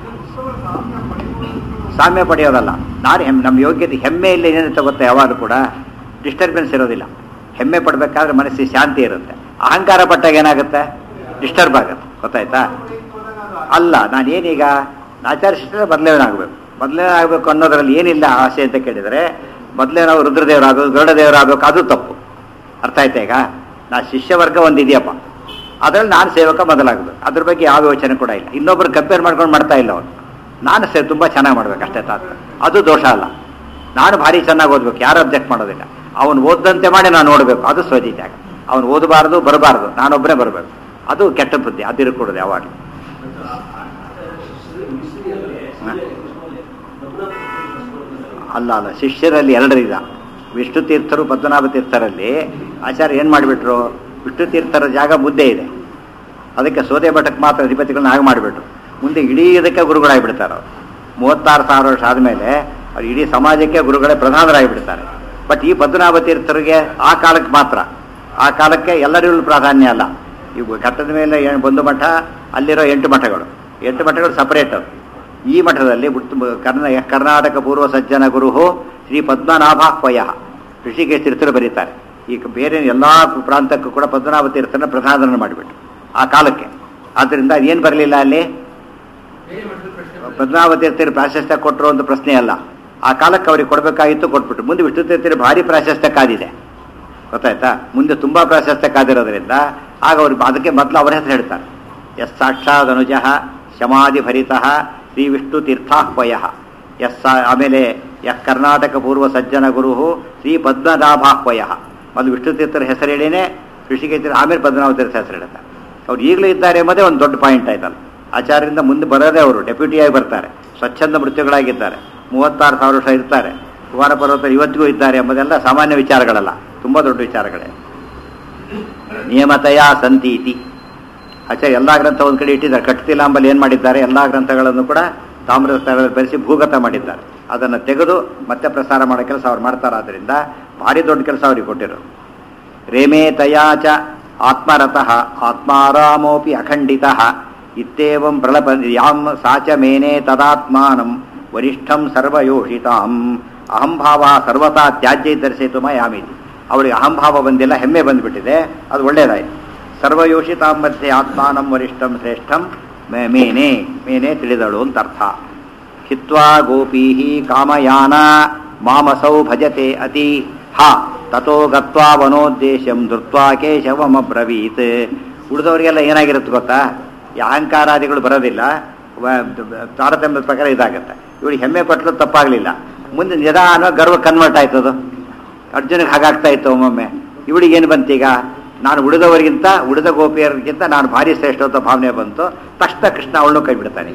ಸಾಮ್ಯ ಪಡೆಯೋದಲ್ಲ ನಾನು ಹೆಮ್ ನಮ್ಮ ಯೋಗ್ಯತೆ ಹೆಮ್ಮೆಯಲ್ಲಿ ಏನಿರುತ್ತೆ ಗೊತ್ತಾ ಯಾವಾಗಲೂ ಕೂಡ ಡಿಸ್ಟರ್ಬೆನ್ಸ್ ಇರೋದಿಲ್ಲ ಹೆಮ್ಮೆ ಪಡಬೇಕಾದ್ರೆ ಮನಸ್ಸಿಗೆ ಶಾಂತಿ ಇರುತ್ತೆ ಅಹಂಕಾರ ಪಟ್ಟಾಗ ಏನಾಗುತ್ತೆ ಡಿಸ್ಟರ್ಬ್ ಆಗುತ್ತೆ ಗೊತ್ತಾಯ್ತಾ ಅಲ್ಲ ನಾನು ಏನೀಗ ಆಚರಿಸಿದ್ರೆ ಬದಲಾವಣೆ ಆಗಬೇಕು ಬದಲಾವಣೆ ಆಗಬೇಕು ಅನ್ನೋದ್ರಲ್ಲಿ ಏನಿಲ್ಲ ಆಸೆ ಅಂತ ಕೇಳಿದರೆ ಮೊದಲೇ ನಾವು ರುದ್ರದೇವರಾಗಬೇಕು ಗರುಡದೇವರಾಗಬೇಕು ಅದು ತಪ್ಪು ಅರ್ಥ ಆಯ್ತಾ ಈಗ ನಾ ಶಿಷ್ಯ ವರ್ಗ ಒಂದಿದೆಯಪ್ಪ ಅದರಲ್ಲಿ ನಾನು ಸೇವಕ ಮೊದಲಾಗಬೇಕು ಅದ್ರ ಬಗ್ಗೆ ಯಾವ ಯೋಚನೆ ಕೂಡ ಇಲ್ಲ ಇನ್ನೊಬ್ರು ಕಂಪೇರ್ ಮಾಡ್ಕೊಂಡು ಮಾಡ್ತಾ ಇಲ್ಲ ಅವನು ನಾನು ಸೇ ತುಂಬ ಚೆನ್ನಾಗಿ ಮಾಡ್ಬೇಕು ಅಷ್ಟೇ ತಾತ ಅದು ದೋಷ ಅಲ್ಲ ನಾನು ಭಾರಿ ಚೆನ್ನಾಗಿ ಓದ್ಬೇಕು ಯಾರು ಅಬ್ಜೆಕ್ಟ್ ಮಾಡೋದಿಲ್ಲ ಅವನು ಓದಂತೆ ಮಾಡಿ ನಾನು ನೋಡಬೇಕು ಅದು ಸ್ವಜಿತ್ಯಾಗ ಅವನು ಓದಬಾರ್ದು ಬರಬಾರ್ದು ನಾನೊಬ್ಬನೇ ಬರಬೇಕು ಅದು ಕೆಟ್ಟ ಬುದ್ಧಿ ಅದಿರಕೂಡದು ಯಾವಾಗಲೂ ಅಲ್ಲ ಅಲ್ಲ ಶಿಷ್ಯರಲ್ಲಿ ಎರಡರಿದ ವಿಷ್ಣು ತೀರ್ಥರು ಪದ್ಮನಾಭ ತೀರ್ಥರಲ್ಲಿ ಆಚಾರ್ಯ ಏನು ಮಾಡಿಬಿಟ್ರು ವಿಷ್ಣು ತೀರ್ಥರ ಜಾಗ ಮುದ್ದೆ ಇದೆ ಅದಕ್ಕೆ ಸೋದೆ ಮಠಕ್ಕೆ ಮಾತ್ರ ಅಧಿಪತಿಗಳನ್ನ ಹಾಗೆ ಮಾಡಿಬಿಟ್ರು ಮುಂದೆ ಇಡೀ ಇದಕ್ಕೆ ಗುರುಗಳಾಗಿಬಿಡ್ತಾರೆ ಅವರು ಮೂವತ್ತಾರು ಸಾವಿರ ವರ್ಷ ಆದಮೇಲೆ ಅವ್ರು ಇಡೀ ಸಮಾಜಕ್ಕೆ ಗುರುಗಳೇ ಪ್ರಧಾನರಾಗಿಬಿಡ್ತಾರೆ ಬಟ್ ಈ ಪದ್ಮನಾಭ ತೀರ್ಥರಿಗೆ ಆ ಕಾಲಕ್ಕೆ ಮಾತ್ರ ಆ ಕಾಲಕ್ಕೆ ಎಲ್ಲರಿಗೂ ಪ್ರಾಧಾನ್ಯ ಅಲ್ಲ ಈ ಘಟ್ಟದ ಮೇಲೆ ಏನ್- ಒಂದು ಮಠ ಅಲ್ಲಿರೋ ಎಂಟು ಮಠಗಳು ಎಂಟು ಮಠಗಳು ಸಪರೇಟ್ ಅದು ಈ ಮಠದಲ್ಲಿ ಬುಟ್ಟು- ಕರ್ನ ಕರ್ನಾಟಕ ಪೂರ್ವ ಸಜ್ಜನ ಗುರುಹು ಶ್ರೀ ಪದ್ಮನಾಭಾಹ್ವಯ ಋಷಿಕೇಶ್ ತೀರ್ಥರು ಬರೀತಾರೆ ಈಗ ಬೇರೆ ಎಲ್ಲ ಪ್ರಾಂತಕ್ಕೂ ಕೂಡ ಪದ್ಮನಾಭ ತೀರ್ಥನ ಪ್ರಧಾನ ಮಾಡಿಬಿಟ್ಟು ಆ ಕಾಲಕ್ಕೆ ಆದ್ದರಿಂದ ಅದೇನು ಬರಲಿಲ್ಲ ಅಲ್ಲಿ ಪದ್ಮನಾಭ ತೀರ್ಥರು ಪ್ರಾಶಸ್ತ್ಯ ಕೊಟ್ಟರು ಅಂತ ಪ್ರಶ್ನೆ ಅಲ್ಲ ಆ ಕಾಲಕ್ಕೆ ಅವ್ರಿಗೆ ಕೊಡಬೇಕಾಗಿತ್ತು ಕೊಟ್ಬಿಟ್ಟು ಮುಂದೆ ವಿಷ್ಣು ತೀರ್ಥರು ಭಾರಿ ಪ್ರಾಶಸ್ತ್ಯ ಕಾದಿದೆ ಗೊತ್ತಾಯ್ತಾ ಮುಂದೆ ತುಂಬಾ ಪ್ರಾಶಸ್ತ್ಯ ಕಾದಿರೋದ್ರಿಂದ ಆಗ ಅವ್ರಿಗೆ ಅದಕ್ಕೆ ಮೊದಲು ಅವರ ಹೆಸರು ಹೇಳ್ತಾರೆ ಎಸ್ ಸಾಕ್ಷಾತ್ ಅನುಜ ಶಮಾಧಿ ಭರಿತ ಶ್ರೀ ವಿಷ್ಣು ತೀರ್ಥಾಹ್ವಯ ಎಸ್ ಸಾ- ಆಮೇಲೆ ಯಃ ಕರ್ನಾಟಕ ಪೂರ್ವ ಸಜ್ಜನ ಗುರು ಶ್ರೀ ಪದ್ಮನಾಭಾಹ್ವಯ ಮೊದಲು ವಿಷ್ಣು ತೀರ್ಥರ ಹೆಸರು ಹೇಳಿನೇ ಋಷಿಕೇಶ್ವರ ಆಮೇಲೆ ಪದ್ಮನಾಭ ತೀರ್ಥ ಹೆಸರು ಹೇಳ್ತಾರೆ ಅವ್ರು ಈಗಲೂ ಇದ್ದಾರೆ ಎಂಬುದೇ ಒಂದು ದೊಡ್ಡ ಪಾಯಿಂಟ್ ಆಯ್ತಲ್ಲ ಆಚಾರ್ಯರಿಂದ ಮುಂದೆ ಬರೋದೇ ಅವರು ಡೆಪ್ಯೂಟಿಯಾಗಿ ಬರ್ತಾರೆ ಸ್ವಚ್ಛಂದ ಮೃತ್ಯುಗಳಾಗಿದ್ದಾರೆ ಮೂವತ್ತಾರು ಸಾವಿರ ವರ್ಷ ಇರ್ತಾರೆ ಕುಮಾರ ಪರ್ವತರು ಇವತ್ತಿಗೂ ಇದ್ದಾರೆ ಎಂಬುದೆಲ್ಲ ಸಾಮಾನ್ಯ ವಿಚಾರಗಳಲ್ಲ ತುಂಬ ದೊಡ್ಡ ವಿಚಾರಗಳೇ ನಿಯಮತಯ ಸಂತೀತಿ ಆಚಾರ್ಯ ಎಲ್ಲ ಗ್ರಂಥ ಒಂದು ಕಡೆ ಇಟ್ಟಿದ್ದಾರೆ ಕಟ್ತಿಲ್ಲ ಅಂಬಲ್ಲಿ ಏನು ಮಾಡಿದ್ದಾರೆ ಎಲ್ಲ ಗ್ರಂಥಗಳನ್ನು ಕೂಡ ತಾಮ್ರದ ಸ್ಥಳದಲ್ಲಿ ಬೆರೆಸಿ ಭೂಗತ ಮಾಡಿದ್ದಾರೆ ಅದನ್ನು ತೆಗೆದು ಮತ್ತೆ ಪ್ರಸಾರ ಮಾಡೋ ಕೆಲಸ ಅವ್ರು ಮಾಡ್ತಾರಾದ್ರಿಂದ ಭಾರಿ ದೊಡ್ಡ ಕೆಲಸ ಅವ್ರಿಗೆ ಕೊಟ್ಟಿರೋರು ರೇಮೇ ತಯಾಚ ಆತ್ಮರತಃ ಆತ್ಮಾರಾಮೋಪಿ ಅಖಂಡಿತಃ ಇತ್ತೇವಂ ಪ್ರಳಪ ಯಾಂ ಸಾಚ ಮೇನೆ ತದಾತ್ಮಾನಂ ವರಿಷ್ಠಂ ಸರ್ವಯೋಷಿತಾಂ ಅಹಂಭಾವ ಸರ್ವತಾ ತ್ಯಾಜ್ಯ ದರ್ಶಿತು ಮಯಾಮಿತಿ ಅವಳಿಗೆ ಅಹಂಭಾವ ಬಂದಿಲ್ಲ ಹೆಮ್ಮೆ ಬಂದ್ಬಿಟ್ಟಿದೆ ಅದು ಒಳ್ಳೇದಾಯ್ತು ಸರ್ವಯೋಷಿತಾಂ ಮಧ್ಯೆ ಆತ್ಮಾನಂ ವರಿಷ್ಠಂ ಶ್ರೇಷ್ಠಂ ಮೇ- ಮೇನೆ ಮೇನೆ ತಿಳಿದಳು ಅಂತ ಅರ್ಥ ಹಿತ್ವಾ ಗೋಪೀ ಕಾಮಯಾನ ಮಾಮಸೌ ಭಜತೆ ಅತಿ ಹ ತಥೋ ಗತ್ವಾ ವನೋದ್ದೇಶಂ ಧೃತ್ವಾ ಕೇಶವಮಬ್ರವೀತ್ ಉಳಿದವರಿಗೆಲ್ಲ ಏನಾಗಿರುತ್ತೆ ಗೊತ್ತಾ ಈ ಅಹಂಕಾರಾದಿಗಳು ಬರೋದಿಲ್ಲ ವ- ತಾರತಮ್ಯದ ಪ್ರಕಾರ ಇದಾಗುತ್ತೆ ಇವಳಿಗೆ ಹೆಮ್ಮೆ ಪಟ್ಟಲು ತಪ್ಪಾಗಲಿಲ್ಲ ಮುಂದೆ ನಿಧಾನ ಗರ್ವ ಕನ್ವರ್ಟ್ ಆಯ್ತದು ಅರ್ಜುನಿಗೆ ಹಾಗಾಗ್ತಾ ಇತ್ತು ಒಮ್ಮೊಮ್ಮೆ ಇವಳಿಗೆ ಏನು ಬಂತೀಗ ನಾನು ಉಳಿದವರಿಗಿಂತ ಉಳಿದ ಗೋಪಿಯರಿಗಿಂತ ನಾನು ಭಾರಿ ಶ್ರೇಷ್ಠ ಅಂತ ಭಾವನೆ ಬಂತು ತಕ್ಷಣ ಕೃಷ್ಣ ಅವಳನ್ನು ಕೈ ಬಿಡ್ತಾನೆ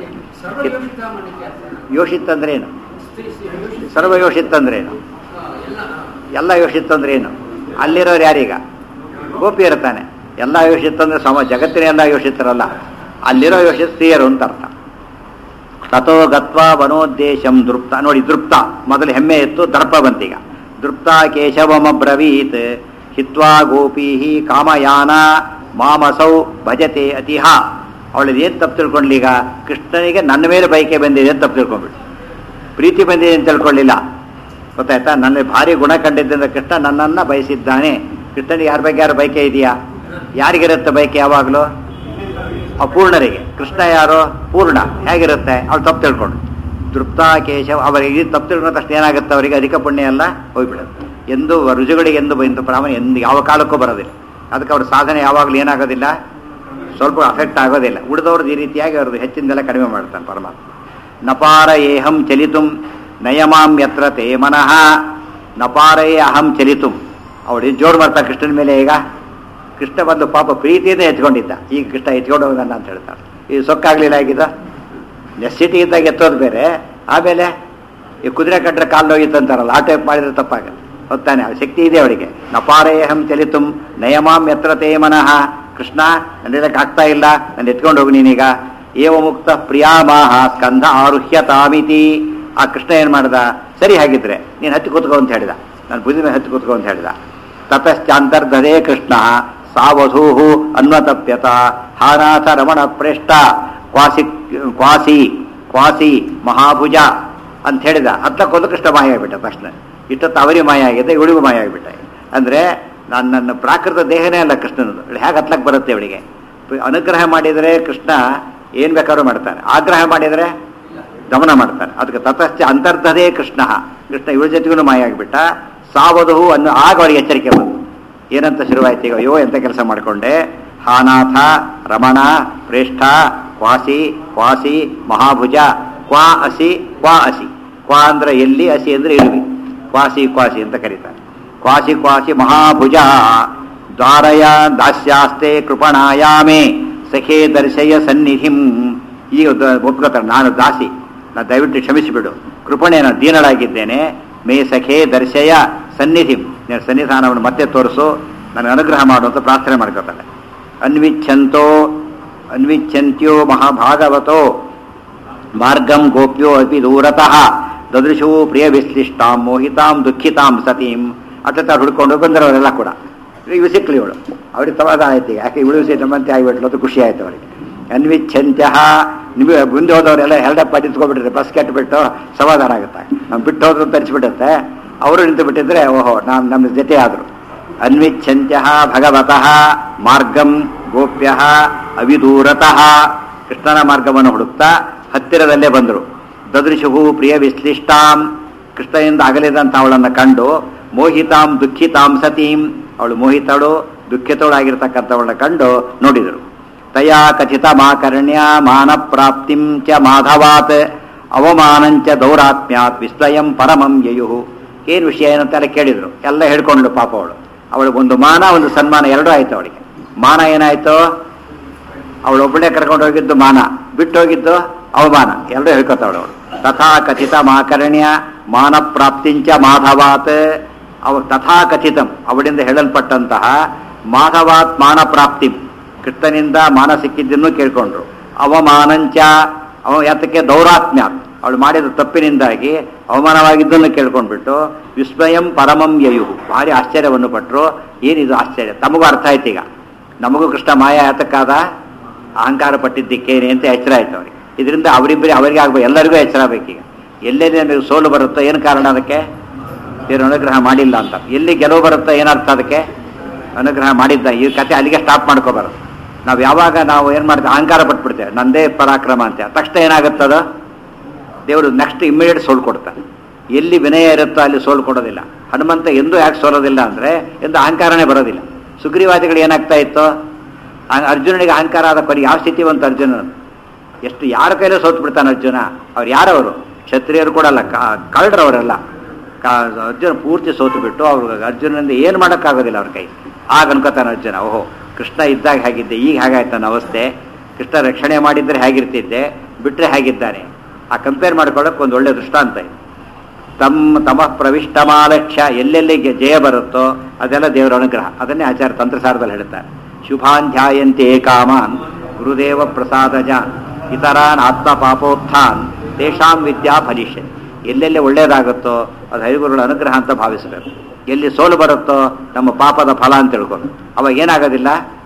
ಯೋಷಿತ್ ಅಂದ್ರೆ ಏನು ಸರ್ವ ಯೋಷಿತ್ ಅಂದ್ರೆ ಏನು ಎಲ್ಲ ಯೋಷಿತ್ ಅಂದ್ರೆ ಏನು ಅಲ್ಲಿರೋರು ಯಾರೀಗ ಗೋಪಿ ಇರ್ತಾನೆ ಎಲ್ಲ ಯೋಷಿತ್ ಅಂದ್ರೆ ಸಮ ಜಗತ್ತಿನ ಎಲ್ಲ ಯೋಷಿತರಲ್ಲ ಅಲ್ಲಿರೋ ಯೋಷಿತ್ ಸ್ತ್ರೀಯರು ಅಂತ ಅರ್ಥ ತಥೋ ಗತ್ವಾ ವನೋದ್ದೇಶಂ ದೃಪ್ತ ನೋಡಿ ದೃಪ್ತ ಮೊದಲು ಹೆಮ್ಮೆ ಇತ್ತು ದರ್ಪ ಬಂತೀಗ ದೃಪ್ತ ಕೇಶವಮಬ್ರವೀತ್ ಹಿತ್ವಾ ಗೋಪೀ ಕಾಮಯಾನ ಮಾಮಸೌ ಭಜತೆ ಅತಿಹ ಅವಳದು ಏನು ತಪ್ಪು ತಿಳ್ಕೊಂಡ್ಲೀಗ ಕೃಷ್ಣನಿಗೆ ನನ್ನ ಮೇಲೆ ಬೈಕೆ ಬಂದಿದೆ ಅಂತ ತಪ್ಪು ತಿಳ್ಕೊಂಡ್ಬಿಟ್ಟು ಪ್ರೀತಿ ಬಂದಿದೆ ಅಂತ ತಿಳ್ಕೊಳ್ಳಿಲ್ಲ ಗೊತ್ತಾಯ್ತಾ ನನ್ನ ಭಾರಿ ಗುಣ ಕಂಡಿದ್ದರಿಂದ ಕೃಷ್ಣ ನನ್ನನ್ನು ಬಯಸಿದ್ದಾನೆ ಕೃಷ್ಣನಿಗೆ ಯಾರ ಬಗ್ಗೆ ಯಾರು ಬೈಕೆ ಇದೆಯಾ ಯಾರಿಗಿರುತ್ತೆ ಬೈಕೆ ಯಾವಾಗಲೂ ಅಪೂರ್ಣರಿಗೆ ಕೃಷ್ಣ ಯಾರು ಪೂರ್ಣ ಹೇಗಿರುತ್ತೆ ಅವ್ಳು ತಪ್ಪು ತಿಳ್ಕೊಂಡು ತೃಪ್ತ ಕೇಶವ ಅವರಿಗೆ ಇದು ತಪ್ಪು ತಿಳ್ಕೊಂಡ ತಕ್ಷಣ ಏನಾಗುತ್ತೆ ಅವರಿಗೆ ಅಧಿಕ ಪುಣ್ಯ ಎಲ್ಲ ಹೋಗ್ಬಿಡುತ್ತೆ ಎಂದು ರುಜುಗಳಿಗೆ ಎಂದು ಇಂಥ ಪ್ರಾಮಾಣ್ಯ ಎಂದು ಯಾವ ಕಾಲಕ್ಕೂ ಬರೋದಿಲ್ಲ ಅದಕ್ಕೆ ಅವ್ರ ಸಾಧನೆ ಯಾವಾಗಲೂ ಏನಾಗೋದಿಲ್ಲ ಸ್ವಲ್ಪ ಅಫೆಕ್ಟ್ ಆಗೋದಿಲ್ಲ ಉಳಿದವ್ರದ್ದು ಈ ರೀತಿಯಾಗಿ ಅವ್ರದ್ದು ಹೆಚ್ಚಿಂದೆಲ್ಲ ಕಡಿಮೆ ಮಾಡ್ತಾನೆ ಪರಮಾತ್ಮ ನಪಾರ ಏಹಂ ಚಲಿತುಂ ನಯಮಾಂ ಯತ್ರ ತೇ ಮನಃ ನಪಾರಯೇ ಅಹಂ ಚಲಿತುಂ ಅವಳು ಜೋರು ಮಾಡ್ತಾನೆ ಕೃಷ್ಣನ ಮೇಲೆ ಈಗ ಕೃಷ್ಣ ಬಂದು ಪಾಪ ಪ್ರೀತಿಯಿಂದ ಎತ್ಕೊಂಡಿದ್ದ ಈಗ ಕೃಷ್ಣ ಎತ್ಕೊಂಡು ಹೋಗಲ್ಲ ಅಂತ ಹೇಳ್ತಾರೆ ಇದು ಸೊಕ್ಕಾಗ್ಲಿಲ್ಲ ಆಗಿದ ನೆಸಿಟಿ ಇದ್ದಾಗ ಎತ್ತೋದು ಬೇರೆ ಆಮೇಲೆ ಈ ಕುದುರೆ ಕಟ್ಟರೆ ಕಾಲು ಹೋಗಿತ್ತು ಅಂತಾರಲ್ಲ ಆ ಟೈಪ್ ಮಾಡಿದ್ರೆ ತಪ್ಪಾಗಲ್ಲ ಹೊತ್ತಾನೆ ಆ ಶಕ್ತಿ ಇದೆ ಅವಳಿಗೆ ನಪಾರೇಹಂ ಚಲಿತುಂ ನಯಮಾಂ ಯತ್ರ ತೇ ಮನಃ ಕೃಷ್ಣ ನನ್ನಿದಕ್ಕೆ ಆಗ್ತಾ ಇಲ್ಲ ನಾನು ಎತ್ಕೊಂಡು ಹೋಗು ನೀನೀಗ ಏವ ಮುಕ್ತ ಪ್ರಿಯಾಮಾಹ ಸ್ಕಂಧ ಆರುಹ್ಯ ತಾಮಿತಿ ಆ ಕೃಷ್ಣ ಏನು ಮಾಡ್ದ ಸರಿ ಹಾಗಿದ್ರೆ ನೀನು ಹತ್ತಿ ಕೂತ್ಕೋ ಅಂತ ಹೇಳಿದ ನಾನು ಬುದ್ಧಿ ಮೇಲೆ ಹತ್ತಿ ಕೂತ್ಕೋ ಅಂತ ಹೇಳಿದ ತತಶ್ಚಾಂತರ್ಧದೇ ಕೃಷ್ಣ ಸಾವಧೂ ಅನ್ವತಪ್ಯತ ಹಾನಾಥ ರಮಣ ಪ್ರೇಷ್ಠ ಕ್ವಾಸಿ ಕ್ವಾಸಿ ಕ್ವಾಸಿ ಮಹಾಭುಜ ಅಂತ ಹೇಳಿದ ಹತ್ತಕ್ಕೊಂದು ಕೃಷ್ಣ ಮಾಯ ಆಗಿಬಿಟ್ಟ ತಕ್ಷಣ ಇಷ್ಟೊತ್ತು ಅವರಿಗೆ ಮಾಯ ಆಗಿದೆ ಇವಳಿಗೂ ಮಾಯ ಆಗಿಬಿಟ್ಟ ಅಂದ್ರೆ ನಾನು ನನ್ನ ಪ್ರಾಕೃತ ದೇಹನೇ ಅಲ್ಲ ಕೃಷ್ಣನದು ಹೇಗೆ ಹತ್ಲಕ್ಕೆ ಬರುತ್ತೆ ಇವಳಿಗೆ ಅನುಗ್ರಹ ಮಾಡಿದರೆ ಕೃಷ್ಣ ಏನ್ ಬೇಕಾದ್ರೂ ಮಾಡ್ತಾನೆ ಆಗ್ರಹ ಮಾಡಿದರೆ ದಮನ ಮಾಡ್ತಾನೆ ಅದಕ್ಕೆ ತತಶ್ಚ ಅಂತರ್ಧದೇ ಕೃಷ್ಣ ಕೃಷ್ಣ ಇವಳ ಜೊತೆಗೂ ಮಾಯ ಆಗಿಬಿಟ್ಟ ಸಾವಧು ಅನ್ನೋ ಆಗ ಅವರಿಗೆ ಎಚ್ಚರಿಕೆ ಬಂತು ಏನಂತ ಶುರುವಾಯ್ತು ಈಗ ಅಯ್ಯೋ ಎಂತ ಕೆಲಸ ಮಾಡಿಕೊಂಡೆ ಹಾನಾಥ ರಮಣ ಪ್ರೇಷ್ಠ ಕ್ವಾಸಿ ಕ್ವಾಸಿ ಮಹಾಭುಜ ಕ್ವಾ ಅಸಿ ಕ್ವಾ ಅಸಿ ಕ್ವಾ ಅಂದ್ರೆ ಎಲ್ಲಿ ಅಸಿ ಅಂದ್ರೆ ಇರುವಿ ಕ್ವಾಸಿ ಕ್ವಾಸಿ ಅಂತ ಕರೀತಾರೆ ಕ್ವಾಸಿ ಕ್ವಾಸಿ ಮಹಾಭುಜ ದ್ವಾರಯ ದಾಸ್ಯಾಸ್ತೆ ಕೃಪಣಾಯಾಮೆ ಸಖೇ ದರ್ಶಯ ಸನ್ನಿಧಿಂ ಈಗ ದ- ಒಪ್ಕೋತಾರೆ ನಾನು ದಾಸಿ ನಾ ದಯವಿಟ್ಟು ಕ್ಷಮಿಸಿಬಿಡು ಕೃಪಣೆ ನಾನು ದೀನಳಾಗಿದ್ದೇನೆ ಮೇ ಸಖೇ ದರ್ಶಯ ಸನ್ನಿಧಿ ನೀನು ಸನ್ನಿಧಾನವನ್ನು ಮತ್ತೆ ತೋರಿಸು ನನಗೆ ಅನುಗ್ರಹ ಮಾಡು ಅಂತ ಪ್ರಾರ್ಥನೆ ಮಾಡ್ಕೋತಾಳೆ ಅನ್ವಿಚ್ಛಂತೋ ಅನ್ವಿಚ್ಛಂತ್ಯೋ ಮಹಾಭಾಗವತೋ ಮಾರ್ಗಂ ಗೋಪ್ಯೋ ಅಪಿ ದೂರತಃ ದದೃಶೋ ಪ್ರಿಯ ವಿಶ್ಲಿಷ್ಟಾಂ ಮೋಹಿತಾಂ ದುಃಖಿತಾಂ ಸತೀಂ ಅತ್ತ ಹುಡ್ಕೊಂಡು ಬಂದರವರೆಲ್ಲ ಕೂಡ ಇವು ಸಿಕ್ಲಿ ಇವಳು ಅವ್ರಿಗೆ ಸಮಾಧಾನ ಆಯ್ತು ಈಗ. ಯಾಕೆ ಇವಳು ಸೇ ನಮ್ಮಂತೆ ಆಗಿಬಿಟ್ಲು ಅಂತ ಖುಷಿ ಆಯ್ತು ಅವರಿಗೆ ಅನ್ವಿಚ್ಛಂತ್ಯ ನಿಮಗೆ ಮುಂದೆ ಹೋದವರೆಲ್ಲ ಹೆಲ್ಡಪ್ಪ ನಿಂತ್ಕೊಬಿಟ್ರೆ ಬಸ್ ಕೆಟ್ಟಬಿಟ್ಟು ಸಮಾಧಾನ ಆಗುತ್ತೆ ನಾವು ಬಿಟ್ಟು ಹೋದ್ರು ತರಿಸ್ಬಿಡುತ್ತೆ ಅವರು ನಿಂತು ಬಿಟ್ಟಿದ್ರೆ ಓಹೋ ನಾನು ನಮ್ಮ ಜೊತೆ ಆದರು ಅನ್ವಿಚ್ಛಂತ್ಯ ಭಗವತಃ ಮಾರ್ಗಂ ಗೋಪ್ಯ ಅವಿದೂರತಃ ಕೃಷ್ಣನ ಮಾರ್ಗವನ್ನು ಹುಡುಕ್ತಾ ಹತ್ತಿರದಲ್ಲೇ ಬಂದರು ದದೃಶುಹು ಪ್ರಿಯ ವಿಶ್ಲಿಷ್ಟಾಂ ಕೃಷ್ಣನಿಂದ ಅಗಲಿದಂತ ಅವಳನ್ನು ಕಂಡು ಮೋಹಿತಾಂ ದುಃಖಿತಾಂ ಸತೀಂ ಅವಳು ಮೋಹಿತಳು ದುಃಖಿತಳಾಗಿರ್ತಕ್ಕಂಥವಳನ್ನ ಕಂಡು ನೋಡಿದರು ತಯಾ ಕಥಿತ ಮಾಕರ್ಣ್ಯ ಮಾನ ಪ್ರಾಪ್ತಿಂ ಚ ಮಾಧವಾತ್ ಅವಮಾನಂಚ ದೌರಾತ್ಮ್ಯಾತ್ ವಿಸ್ಮಯಂ ಪರಮಂ ಯಯು ಏನು ವಿಷಯ ಏನಂತೆಲ್ಲ ಕೇಳಿದ್ರು ಎಲ್ಲ ಹೇಳ್ಕೊಂಡ್ಳು ಪಾಪ ಅವಳು ಅವಳಿಗೆ ಒಂದು ಮಾನ ಒಂದು ಸನ್ಮಾನ ಎರಡೂ ಆಯ್ತು ಅವಳಿಗೆ ಮಾನ ಏನಾಯ್ತು ಅವಳು ಒಬ್ಬಳೇ ಕರ್ಕೊಂಡು ಹೋಗಿದ್ದು ಮಾನ ಬಿಟ್ಟು ಹೋಗಿದ್ದು ಅವಮಾನ ಎರಡೂ ಹೇಳ್ಕೊತಾವಳು ಅವಳು ತಥಾ ಕಥಿತ ಮಾಕರ್ಣ್ಯ ಮಾನ ಪ್ರಾಪ್ತಿಂಚ ಮಾಧವಾತ್ ಅವ ತಥಾ ಕಥಿತಂ ಅವಳಿಂದ ಹೇಳಲ್ಪಟ್ಟಂತಹ ಮಾಧವಾತ್ ಮಾನ ಪ್ರಾಪ್ತಿ ಕೃಷ್ಣನಿಂದ ಮಾನ ಸಿಕ್ಕಿದ್ದನ್ನು ಕೇಳ್ಕೊಂಡ್ರು ಅವಮಾನಂಚ ಅವ ಯಾತಕ್ಕೆ ದೌರಾತ್ಮ್ಯ ಅವಳು ಮಾಡಿದ ತಪ್ಪಿನಿಂದಾಗಿ ಅವಮಾನವಾಗಿದ್ದನ್ನು ಕೇಳ್ಕೊಂಡ್ಬಿಟ್ಟು ವಿಸ್ಮಯಂ ಪರಮಂ ಯಯು ಭಾರಿ ಆಶ್ಚರ್ಯವನ್ನು ಪಟ್ಟರು ಏನಿದು ಆಶ್ಚರ್ಯ ತಮಗೂ ಅರ್ಥ ಆಯ್ತು ಈಗ ನಮಗೂ ಕೃಷ್ಣ ಮಾಯ ಯಾತಕ್ಕಾದ ಅಹಂಕಾರ ಪಟ್ಟಿದ್ದಕ್ಕೇನೆ ಅಂತ ಎಚ್ಚರ ಆಯ್ತು ಅವರಿಗೆ ಇದರಿಂದ ಅವರಿಬ್ಬರಿ ಅವರಿಗೆ ಆಗ್ಬೇಕು ಎಲ್ಲರಿಗೂ ಎಚ್ಚರ ಬೇಕೀಗ ಎಲ್ಲೆಲ್ಲಿ ನಮಗೆ ಸೋಲು ಬರುತ್ತೋ ಏನು ಕಾರಣ ಅದಕ್ಕೆ ಏನು ಅನುಗ್ರಹ ಮಾಡಿಲ್ಲ ಅಂತ ಎಲ್ಲಿ ಗೆಲುವು ಬರುತ್ತೋ ಏನರ್ಥ ಅದಕ್ಕೆ ಅನುಗ್ರಹ ಮಾಡಿದ್ದ ಈ ಕತೆ ಅಲ್ಲಿಗೆ ಸ್ಟಾಪ್ ಮಾಡ್ಕೋಬಾರದು ನಾವು ಯಾವಾಗ ನಾವು ಏನು ಮಾಡ್ತೇವೆ ಅಹಂಕಾರ ಪಟ್ಬಿಡ್ತೇವೆ ನಂದೇ ಪರಾಕ್ರಮ ಅಂತ ತಕ್ಷಣ ಏನಾಗುತ್ತದ ದೇವರು ನೆಕ್ಸ್ಟ್ ಇಮ್ಮಿಡಿಯೇಟ್ ಸೋಲು ಕೊಡ್ತಾನೆ ಎಲ್ಲಿ ವಿನಯ ಇರುತ್ತೋ ಅಲ್ಲಿ ಸೋಲು ಕೊಡೋದಿಲ್ಲ ಹನುಮಂತ ಎಂದೂ ಯಾಕೆ ಸೋಲೋದಿಲ್ಲ ಅಂದರೆ ಎಂದು ಅಹಂಕಾರನೇ ಬರೋದಿಲ್ಲ ಸುಗ್ರೀವಾದಿಗಳು ಏನಾಗ್ತಾ ಇತ್ತು ಆ- ಅರ್ಜುನನಿಗೆ ಅಹಂಕಾರ ಆದ ಕೊನೆಗೆ ಯಾವ ಸ್ಥಿತಿ ಬಂತು ಅರ್ಜುನ ಎಷ್ಟು ಯಾರ ಕೈಲೇ ಸೋತು ಬಿಡ್ತಾನೆ ಅರ್ಜುನ ಅವ್ರು ಯಾರವರು ಕ್ಷತ್ರಿಯರು ಕೂಡ ಅಲ್ಲ ಕ- ಕಳ್ಳರವರೆಲ್ಲ ಕ- ಅರ್ಜುನ ಪೂರ್ತಿ ಸೋತು ಬಿಟ್ಟು ಅವ್ರಿಗೆ ಅರ್ಜುನನಿಂದ ಏನು ಮಾಡೋಕ್ಕಾಗೋದಿಲ್ಲ ಅವ್ರ ಕೈ ಆಗ ಅನ್ಕೋತಾನೆ ಅರ್ಜುನ ಓಹೋ ಕೃಷ್ಣ ಇದ್ದಾಗ ಹೇಗಿದ್ದೆ ಈಗ ಹೇಗಾಯ್ತು ನನ್ನ ಅವಸ್ಥೆ ಕೃಷ್ಣ ರಕ್ಷಣೆ ಮಾಡಿದ್ರೆ ಹೇಗಿರ್ತಿದ್ದೆ ಬಿಟ್ಟರೆ ಹೇಗಿದ್ದಾನೆ ಆ ಕಂಪೇರ್ ಮಾಡ್ಕೊಳ್ಳೋಕೆ ಒಂದು ಒಳ್ಳೆ ದೃಷ್ಟಾಂತ ಇದೆ ತಮ್ಮ ತಮ ಪ್ರವಿಷ್ಟಮಾಲಕ್ಷ್ಯ ಎಲ್ಲೆಲ್ಲಿಗೆ ಜಯ ಬರುತ್ತೋ ಅದೆಲ್ಲ ದೇವರ ಅನುಗ್ರಹ ಅದನ್ನೇ ಆಚಾರ್ಯ ತಂತ್ರಸಾರದಲ್ಲಿ ಹೇಳ್ತಾರೆ ಶುಭಾಂಧ್ಯಾಯಂತೆ ಕಾಮಾನ್ ಗುರುದೇವ ಪ್ರಸಾದಜಾನ್ ಇತರಾನ್ ಆತ್ಮ ಪಾಪೋತ್ಥಾನ್ ತೇಷಾಂ ವಿದ್ಯಾ ಫಲಿಷ್ಯ ಎಲ್ಲೆಲ್ಲಿ ಒಳ್ಳೇದಾಗುತ್ತೋ ಅದು ಹರಿಗುರುಗಳ ಅನುಗ್ರಹ ಅಂತ ಭಾವಿಸಬೇಕು ಎಲ್ಲಿ ಸೋಲು ಬರುತ್ತೋ ನಮ್ಮ ಪಾಪದ ಫಲ ಅಂತ ತಿಳ್ಕೊಂಡು ಅವಾಗ ಏನಾಗೋದಿಲ್ಲ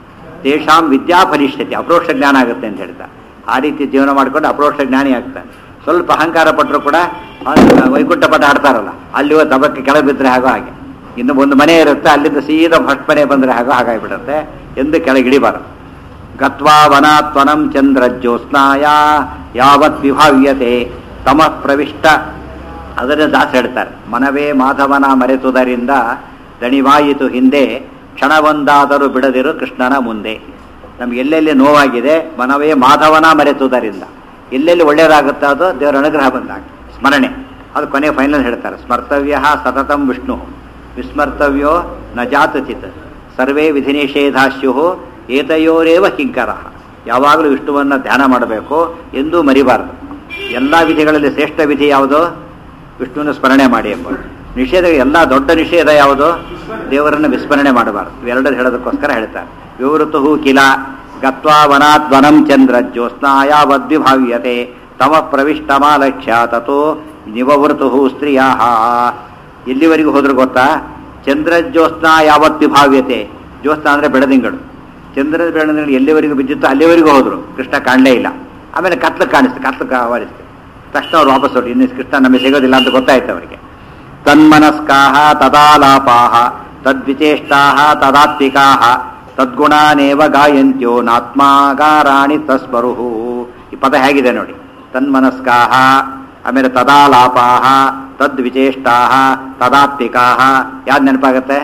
ತೇಷಾಂ ವಿದ್ಯಾ ಫಲಿಷ್ಯತೆ ಅಪ್ರೋಕ್ಷ ಜ್ಞಾನ ಆಗುತ್ತೆ ಅಂತ ಹೇಳ್ತಾ ಆ ರೀತಿ ಜೀವನ ಮಾಡ್ಕೊಂಡು ಅಪ್ರೋಕ್ಷ ಜ್ಞಾನಿ ಆಗ್ತಾನೆ ಸ್ವಲ್ಪ ಅಹಂಕಾರ ಪಟ್ಟರು ಕೂಡ ಆ ವೈಕುಂಠ ಪಟ ಆಡ್ತಾರಲ್ಲ ಅಲ್ಲಿ ಹೋಗಿ ದಬಕ್ಕೆ ಕೆಳಗೆ ಬಿದ್ದರೆ ಹಾಗೋ ಹಾಗೆ ಇನ್ನು ಒಂದು ಮನೆ ಇರುತ್ತೆ ಅಲ್ಲಿಂದ ಸೀದಾ ಫಸ್ಟ್ ಮನೆ ಬಂದರೆ ಹಾಗೋ ಹಾಗಾಗಿಬಿಡುತ್ತೆ ಎಂದು ಕೆಳಗೆ ಇಳಿಬಾರದು ಗತ್ವಾ ವನಾತ್ವನಂ ಚಂದ್ರ ಜ್ಯೋತ್ಸ್ನಾಯ ಯಾವತ್ ವಿಭಾವ್ಯತೆ ತಮಃ ಪ್ರವಿಷ್ಟ ಅದನ್ನು ದಾಸ ಹೇಳ್ತಾರೆ ಮನವೇ ಮಾಧವನ ಮರೆತುದರಿಂದ ದಣಿವಾಯಿತು ಹಿಂದೆ ಕ್ಷಣವೊಂದಾದರೂ ಬಿಡದಿರು ಕೃಷ್ಣನ ಮುಂದೆ ನಮ್ಗೆ ಎಲ್ಲೆಲ್ಲಿ ನೋವಾಗಿದೆ ಮನವೇ ಮಾಧವನ ಮರೆತುದರಿಂದ ಎಲ್ಲೆಲ್ಲಿ ಒಳ್ಳೆಯದಾಗುತ್ತೋ ಅದು ದೇವರ ಅನುಗ್ರಹ ಬಂದಾಗ ಸ್ಮರಣೆ ಅದು ಕೊನೆ ಫೈನಲ್ ಹೇಳ್ತಾರೆ ಸ್ಮರ್ತವ್ಯ ಸತತಂ ವಿಷ್ಣು ವಿಸ್ಮರ್ತವ್ಯೋ ನ ಜಾತಚಿತ್ ಸರ್ವೇ ವಿಧಿ ನಿಷೇಧಾಶ್ಯು ಏತಯೋರೇವ ಕಿಂಕರ ಯಾವಾಗಲೂ ವಿಷ್ಣುವನ್ನು ಧ್ಯಾನ ಮಾಡಬೇಕು ಎಂದೂ ಮರಿಬಾರದು ಎಲ್ಲ ವಿಧಿಗಳಲ್ಲಿ ಶ್ರೇಷ್ಠ ವಿಧಿ ಯಾವುದು ವಿಷ್ಣುವಿನ ಸ್ಮರಣೆ ಮಾಡಿ ಎಂಬ ನಿಷೇಧ ಎಲ್ಲ ದೊಡ್ಡ ನಿಷೇಧ ಯಾವುದು ದೇವರನ್ನು ವಿಸ್ಮರಣೆ ಮಾಡಬಾರದು ಇವೆರಡರು ಹೇಳೋದಕ್ಕೋಸ್ಕರ ಹೇಳ್ತಾರೆ ವಿವೃತು ಕಿಲ ಗತ್ವಾ ವನಾತ್ ವನಂ ಚಂದ್ರ ಜ್ಯೋತ್ಸ್ನಾಯಾವದ್ವಿಭಾವ್ಯತೆ ತಮ ಪ್ರವಿಷ್ಟಮಾಲಕ್ಷ್ಯ ತಥೋ ನಿವವೃತು ಸ್ತ್ರೀಯ ಎಲ್ಲಿವರೆಗೂ ಹೋದ್ರು ಗೊತ್ತಾ ಚಂದ್ರಜ್ಯೋತ್ಸ್ನಾ ಯಾವತ್ ವಿಭಾವ್ಯತೆ ಜ್ಯೋತ್ಸ್ನ ಅಂದರೆ ಬೆಳದಿಂಗಳು ಚಂದ್ರದ ಬೆಳದಿಂಗಳು ಎಲ್ಲಿವರೆಗೂ ಬಿದ್ದಿತ್ತು ಅಲ್ಲಿವರೆಗೂ ಹೋದರು ಕೃಷ್ಣ ಕಾಣಲೇ ಇಲ್ಲ ಆಮೇಲೆ ಕತ್ಲು ಕಾಣಿಸ್ತು ಕತ್ಲು ಆವರಿಸ್ತು ತಕ್ಷಣ ಅವ್ರು ವಾಪಸ್ ಹೊರಟು ಇನ್ನು ಕೃಷ್ಣ ನಮಗೆ ಸಿಗೋದಿಲ್ಲ ಅಂತ ಗೊತ್ತಾಯ್ತು ಅವರಿಗೆ ತನ್ಮನಸ್ಕಾಹ ತದಾಲಾಪಾಹ ತದ್ವಿಚೇಷ್ಟಾಹ ತದಾತ್ವಿಕಾಹ ತದ್ಗುಣಾನೇವ ಗಾಯಂತ್ಯೋ ನಾತ್ಮಾಗಾರಾಣಿ ತಸ್ಮರುಹು ಈ ಪದ ಹೇಗಿದೆ ನೋಡಿ ತನ್ಮನಸ್ಕಾಹ ಆಮೇಲೆ ತದಾಲಾಪಾಹ ತದ್ವಿಚೇಷ್ಟಾಹ ತದಾತ್ವಿಕಾಹ ಯಾವ್ದು ನೆನಪಾಗತ್ತೆ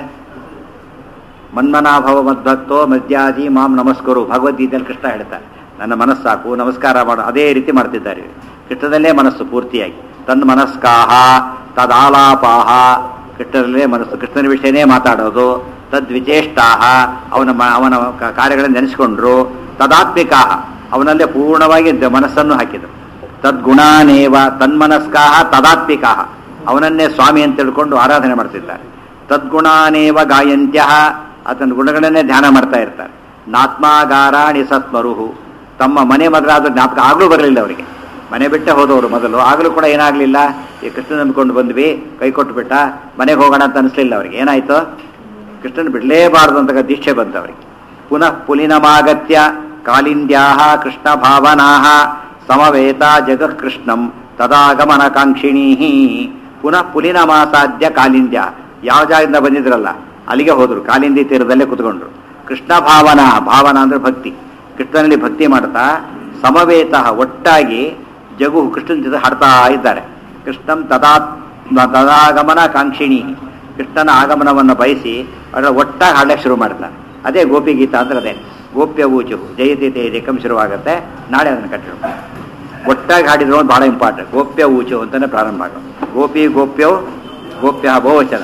ಮನ್ಮನಾಭವ ಮದ್ಭಕ್ತೋ ಮದ್ಯಾದಿ ಮಾಂ ನಮಸ್ಕರು ಭಗವದ್ಗೀತೆಯಲ್ಲಿ ಕೃಷ್ಣ ಹೇಳ್ತಾರೆ ನನ್ನ ಮನಸ್ಸಾಕು ನಮಸ್ಕಾರ ಮಾಡು ಅದೇ ರೀತಿ ಮಾಡ್ತಿದ್ದಾರೆ ಕೃಷ್ಣದಲ್ಲೇ ಮನಸ್ಸು ಪೂರ್ತಿಯಾಗಿ ತನ್ ಮನಸ್ಕಾಹ ತದಾಲಾಪಾಹ ಕೃಷ್ಣದಲ್ಲೇ ಮನಸ್ಸು ಕೃಷ್ಣನ ವಿಷಯನೇ ಮಾತಾಡೋದು ತದ್ವಿಚೇಷ್ಟಾಹ ಅವನ ಮ- ಅವನ ಕ- ಕಾರ್ಯಗಳನ್ನು ನೆನೆಸ್ಕೊಂಡ್ರು ತದಾತ್ಮಿಕಾಹ ಅವನಲ್ಲೇ ಪೂರ್ಣವಾಗಿ ದ- ಮನಸ್ಸನ್ನು ಹಾಕಿದರು ತದ್ಗುಣಾನೇವ ತನ್ಮನಸ್ಕಾಹ ತದಾತ್ಮಿಕಾಹ ಅವನನ್ನೇ ಸ್ವಾಮಿ ಅಂತ ತಿಳ್ಕೊಂಡು ಆರಾಧನೆ ಮಾಡ್ತಿದ್ದಾರೆ ತದ್ಗುಣಾನೇವ ಗಾಯಂತ್ಯ ಆತನ ಗುಣಗಳನ್ನೇ ಧ್ಯಾನ ಮಾಡ್ತಾ ಇರ್ತಾರೆ ನಾತ್ಮಾಗಾರಾಣಿ ಸತ್ಮರುಹು ತಮ್ಮ ಮನೆ ಮೊದಲಾದ ಜ್ಞಾಪಕ ಆಗಲೂ ಬರಲಿಲ್ಲ ಅವರಿಗೆ ಮನೆ ಬಿಟ್ಟೆ ಹೋದವರು ಮೊದಲು ಆಗಲೂ ಕೂಡ ಏನಾಗಲಿಲ್ಲ ಈ ಕೃಷ್ಣ ನಂಬಿಕೊಂಡು ಬಂದ್ವಿ ಕೈ ಕೊಟ್ಟು ಬಿಟ್ಟ ಮನೆಗೆ ಹೋಗೋಣ ಅಂತ ಅನಿಸ್ಲಿಲ್ಲ ಅವರಿಗೆ ಏನಾಯ್ತು ಕೃಷ್ಣನ ಬಿಡಲೇಬಾರದು ಅಂತ ದೀಕ್ಷೆ ಬಂತು ಅವರಿಗೆ ಪುನಃ ಪುಲಿನಮಾಗತ್ಯ ಕಾಲಿಂದ್ಯಾಹ ಕೃಷ್ಣ ಭಾವನಾಹ ಸಮವೇತ ಜಗಃ ಕೃಷ್ಣಂ ತದಾಗಮನಕಾಂಕ್ಷಿಣೀ ಪುನಃ ಪುಲಿನಮಾಸಾಧ್ಯ ಕಾಲಿಂದ್ಯ ಯಾವ ಜಾಗದಿಂದ ಬಂದಿದ್ರಲ್ಲ ಅಲ್ಲಿಗೆ ಹೋದ್ರು ಕಾಲಿಂದಿ ತೀರದಲ್ಲೇ ಕುತ್ಕೊಂಡ್ರು ಕೃಷ್ಣ ಭಾವನಾ ಭಾವನಾ ಅಂದ್ರೆ ಭಕ್ತಿ ಕೃಷ್ಣನಲ್ಲಿ ಭಕ್ತಿ ಮಾಡ್ತಾ ಸಮವೇತ ಒಟ್ಟಾಗಿ ಜಗು ಕೃಷ್ಣನ ಜೊತೆ ಹಾಡ್ತಾ ಇದ್ದಾರೆ ಕೃಷ್ಣಂ ತದಾ ತದಾಗಮನ ಕಾಂಕ್ಷಿಣಿ ಕೃಷ್ಣನ ಆಗಮನವನ್ನು ಬಯಸಿ ಅದರ ಒಟ್ಟಾಗಿ ಹಾಡಕ್ಕೆ ಶುರು ಮಾಡ್ತಾರೆ ಅದೇ ಗೋಪಿ ಗೀತ ಅಂದ್ರೆ ಅದೇ ಗೋಪ್ಯ ಊಚು ಜಯತಿ ತೇಜಕಂ ಶುರುವಾಗುತ್ತೆ ನಾಳೆ ಅದನ್ನು ಕಟ್ಟಿರು ಒಟ್ಟಾಗಿ ಹಾಡಿದ್ರು ಒಂದು ಬಹಳ ಇಂಪಾರ್ಟೆಂಟ್ ಗೋಪ್ಯ ಊಚು ಅಂತಾನೆ ಪ್ರಾರಂಭ ಆಗೋದು ಗೋಪಿ ಗೋಪ್ಯೋ ಗೋಪ್ಯ ಬಹುವಚನ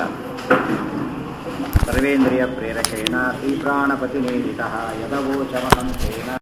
ಸರ್ವೇಂದ್ರಿಯ ಪ್ರೇರಕೇಣ ಶ್ರೀಪ್ರಾಣಪತಿ ನೇರಿತ ಯದವೋಚಮಹಂಸೇನ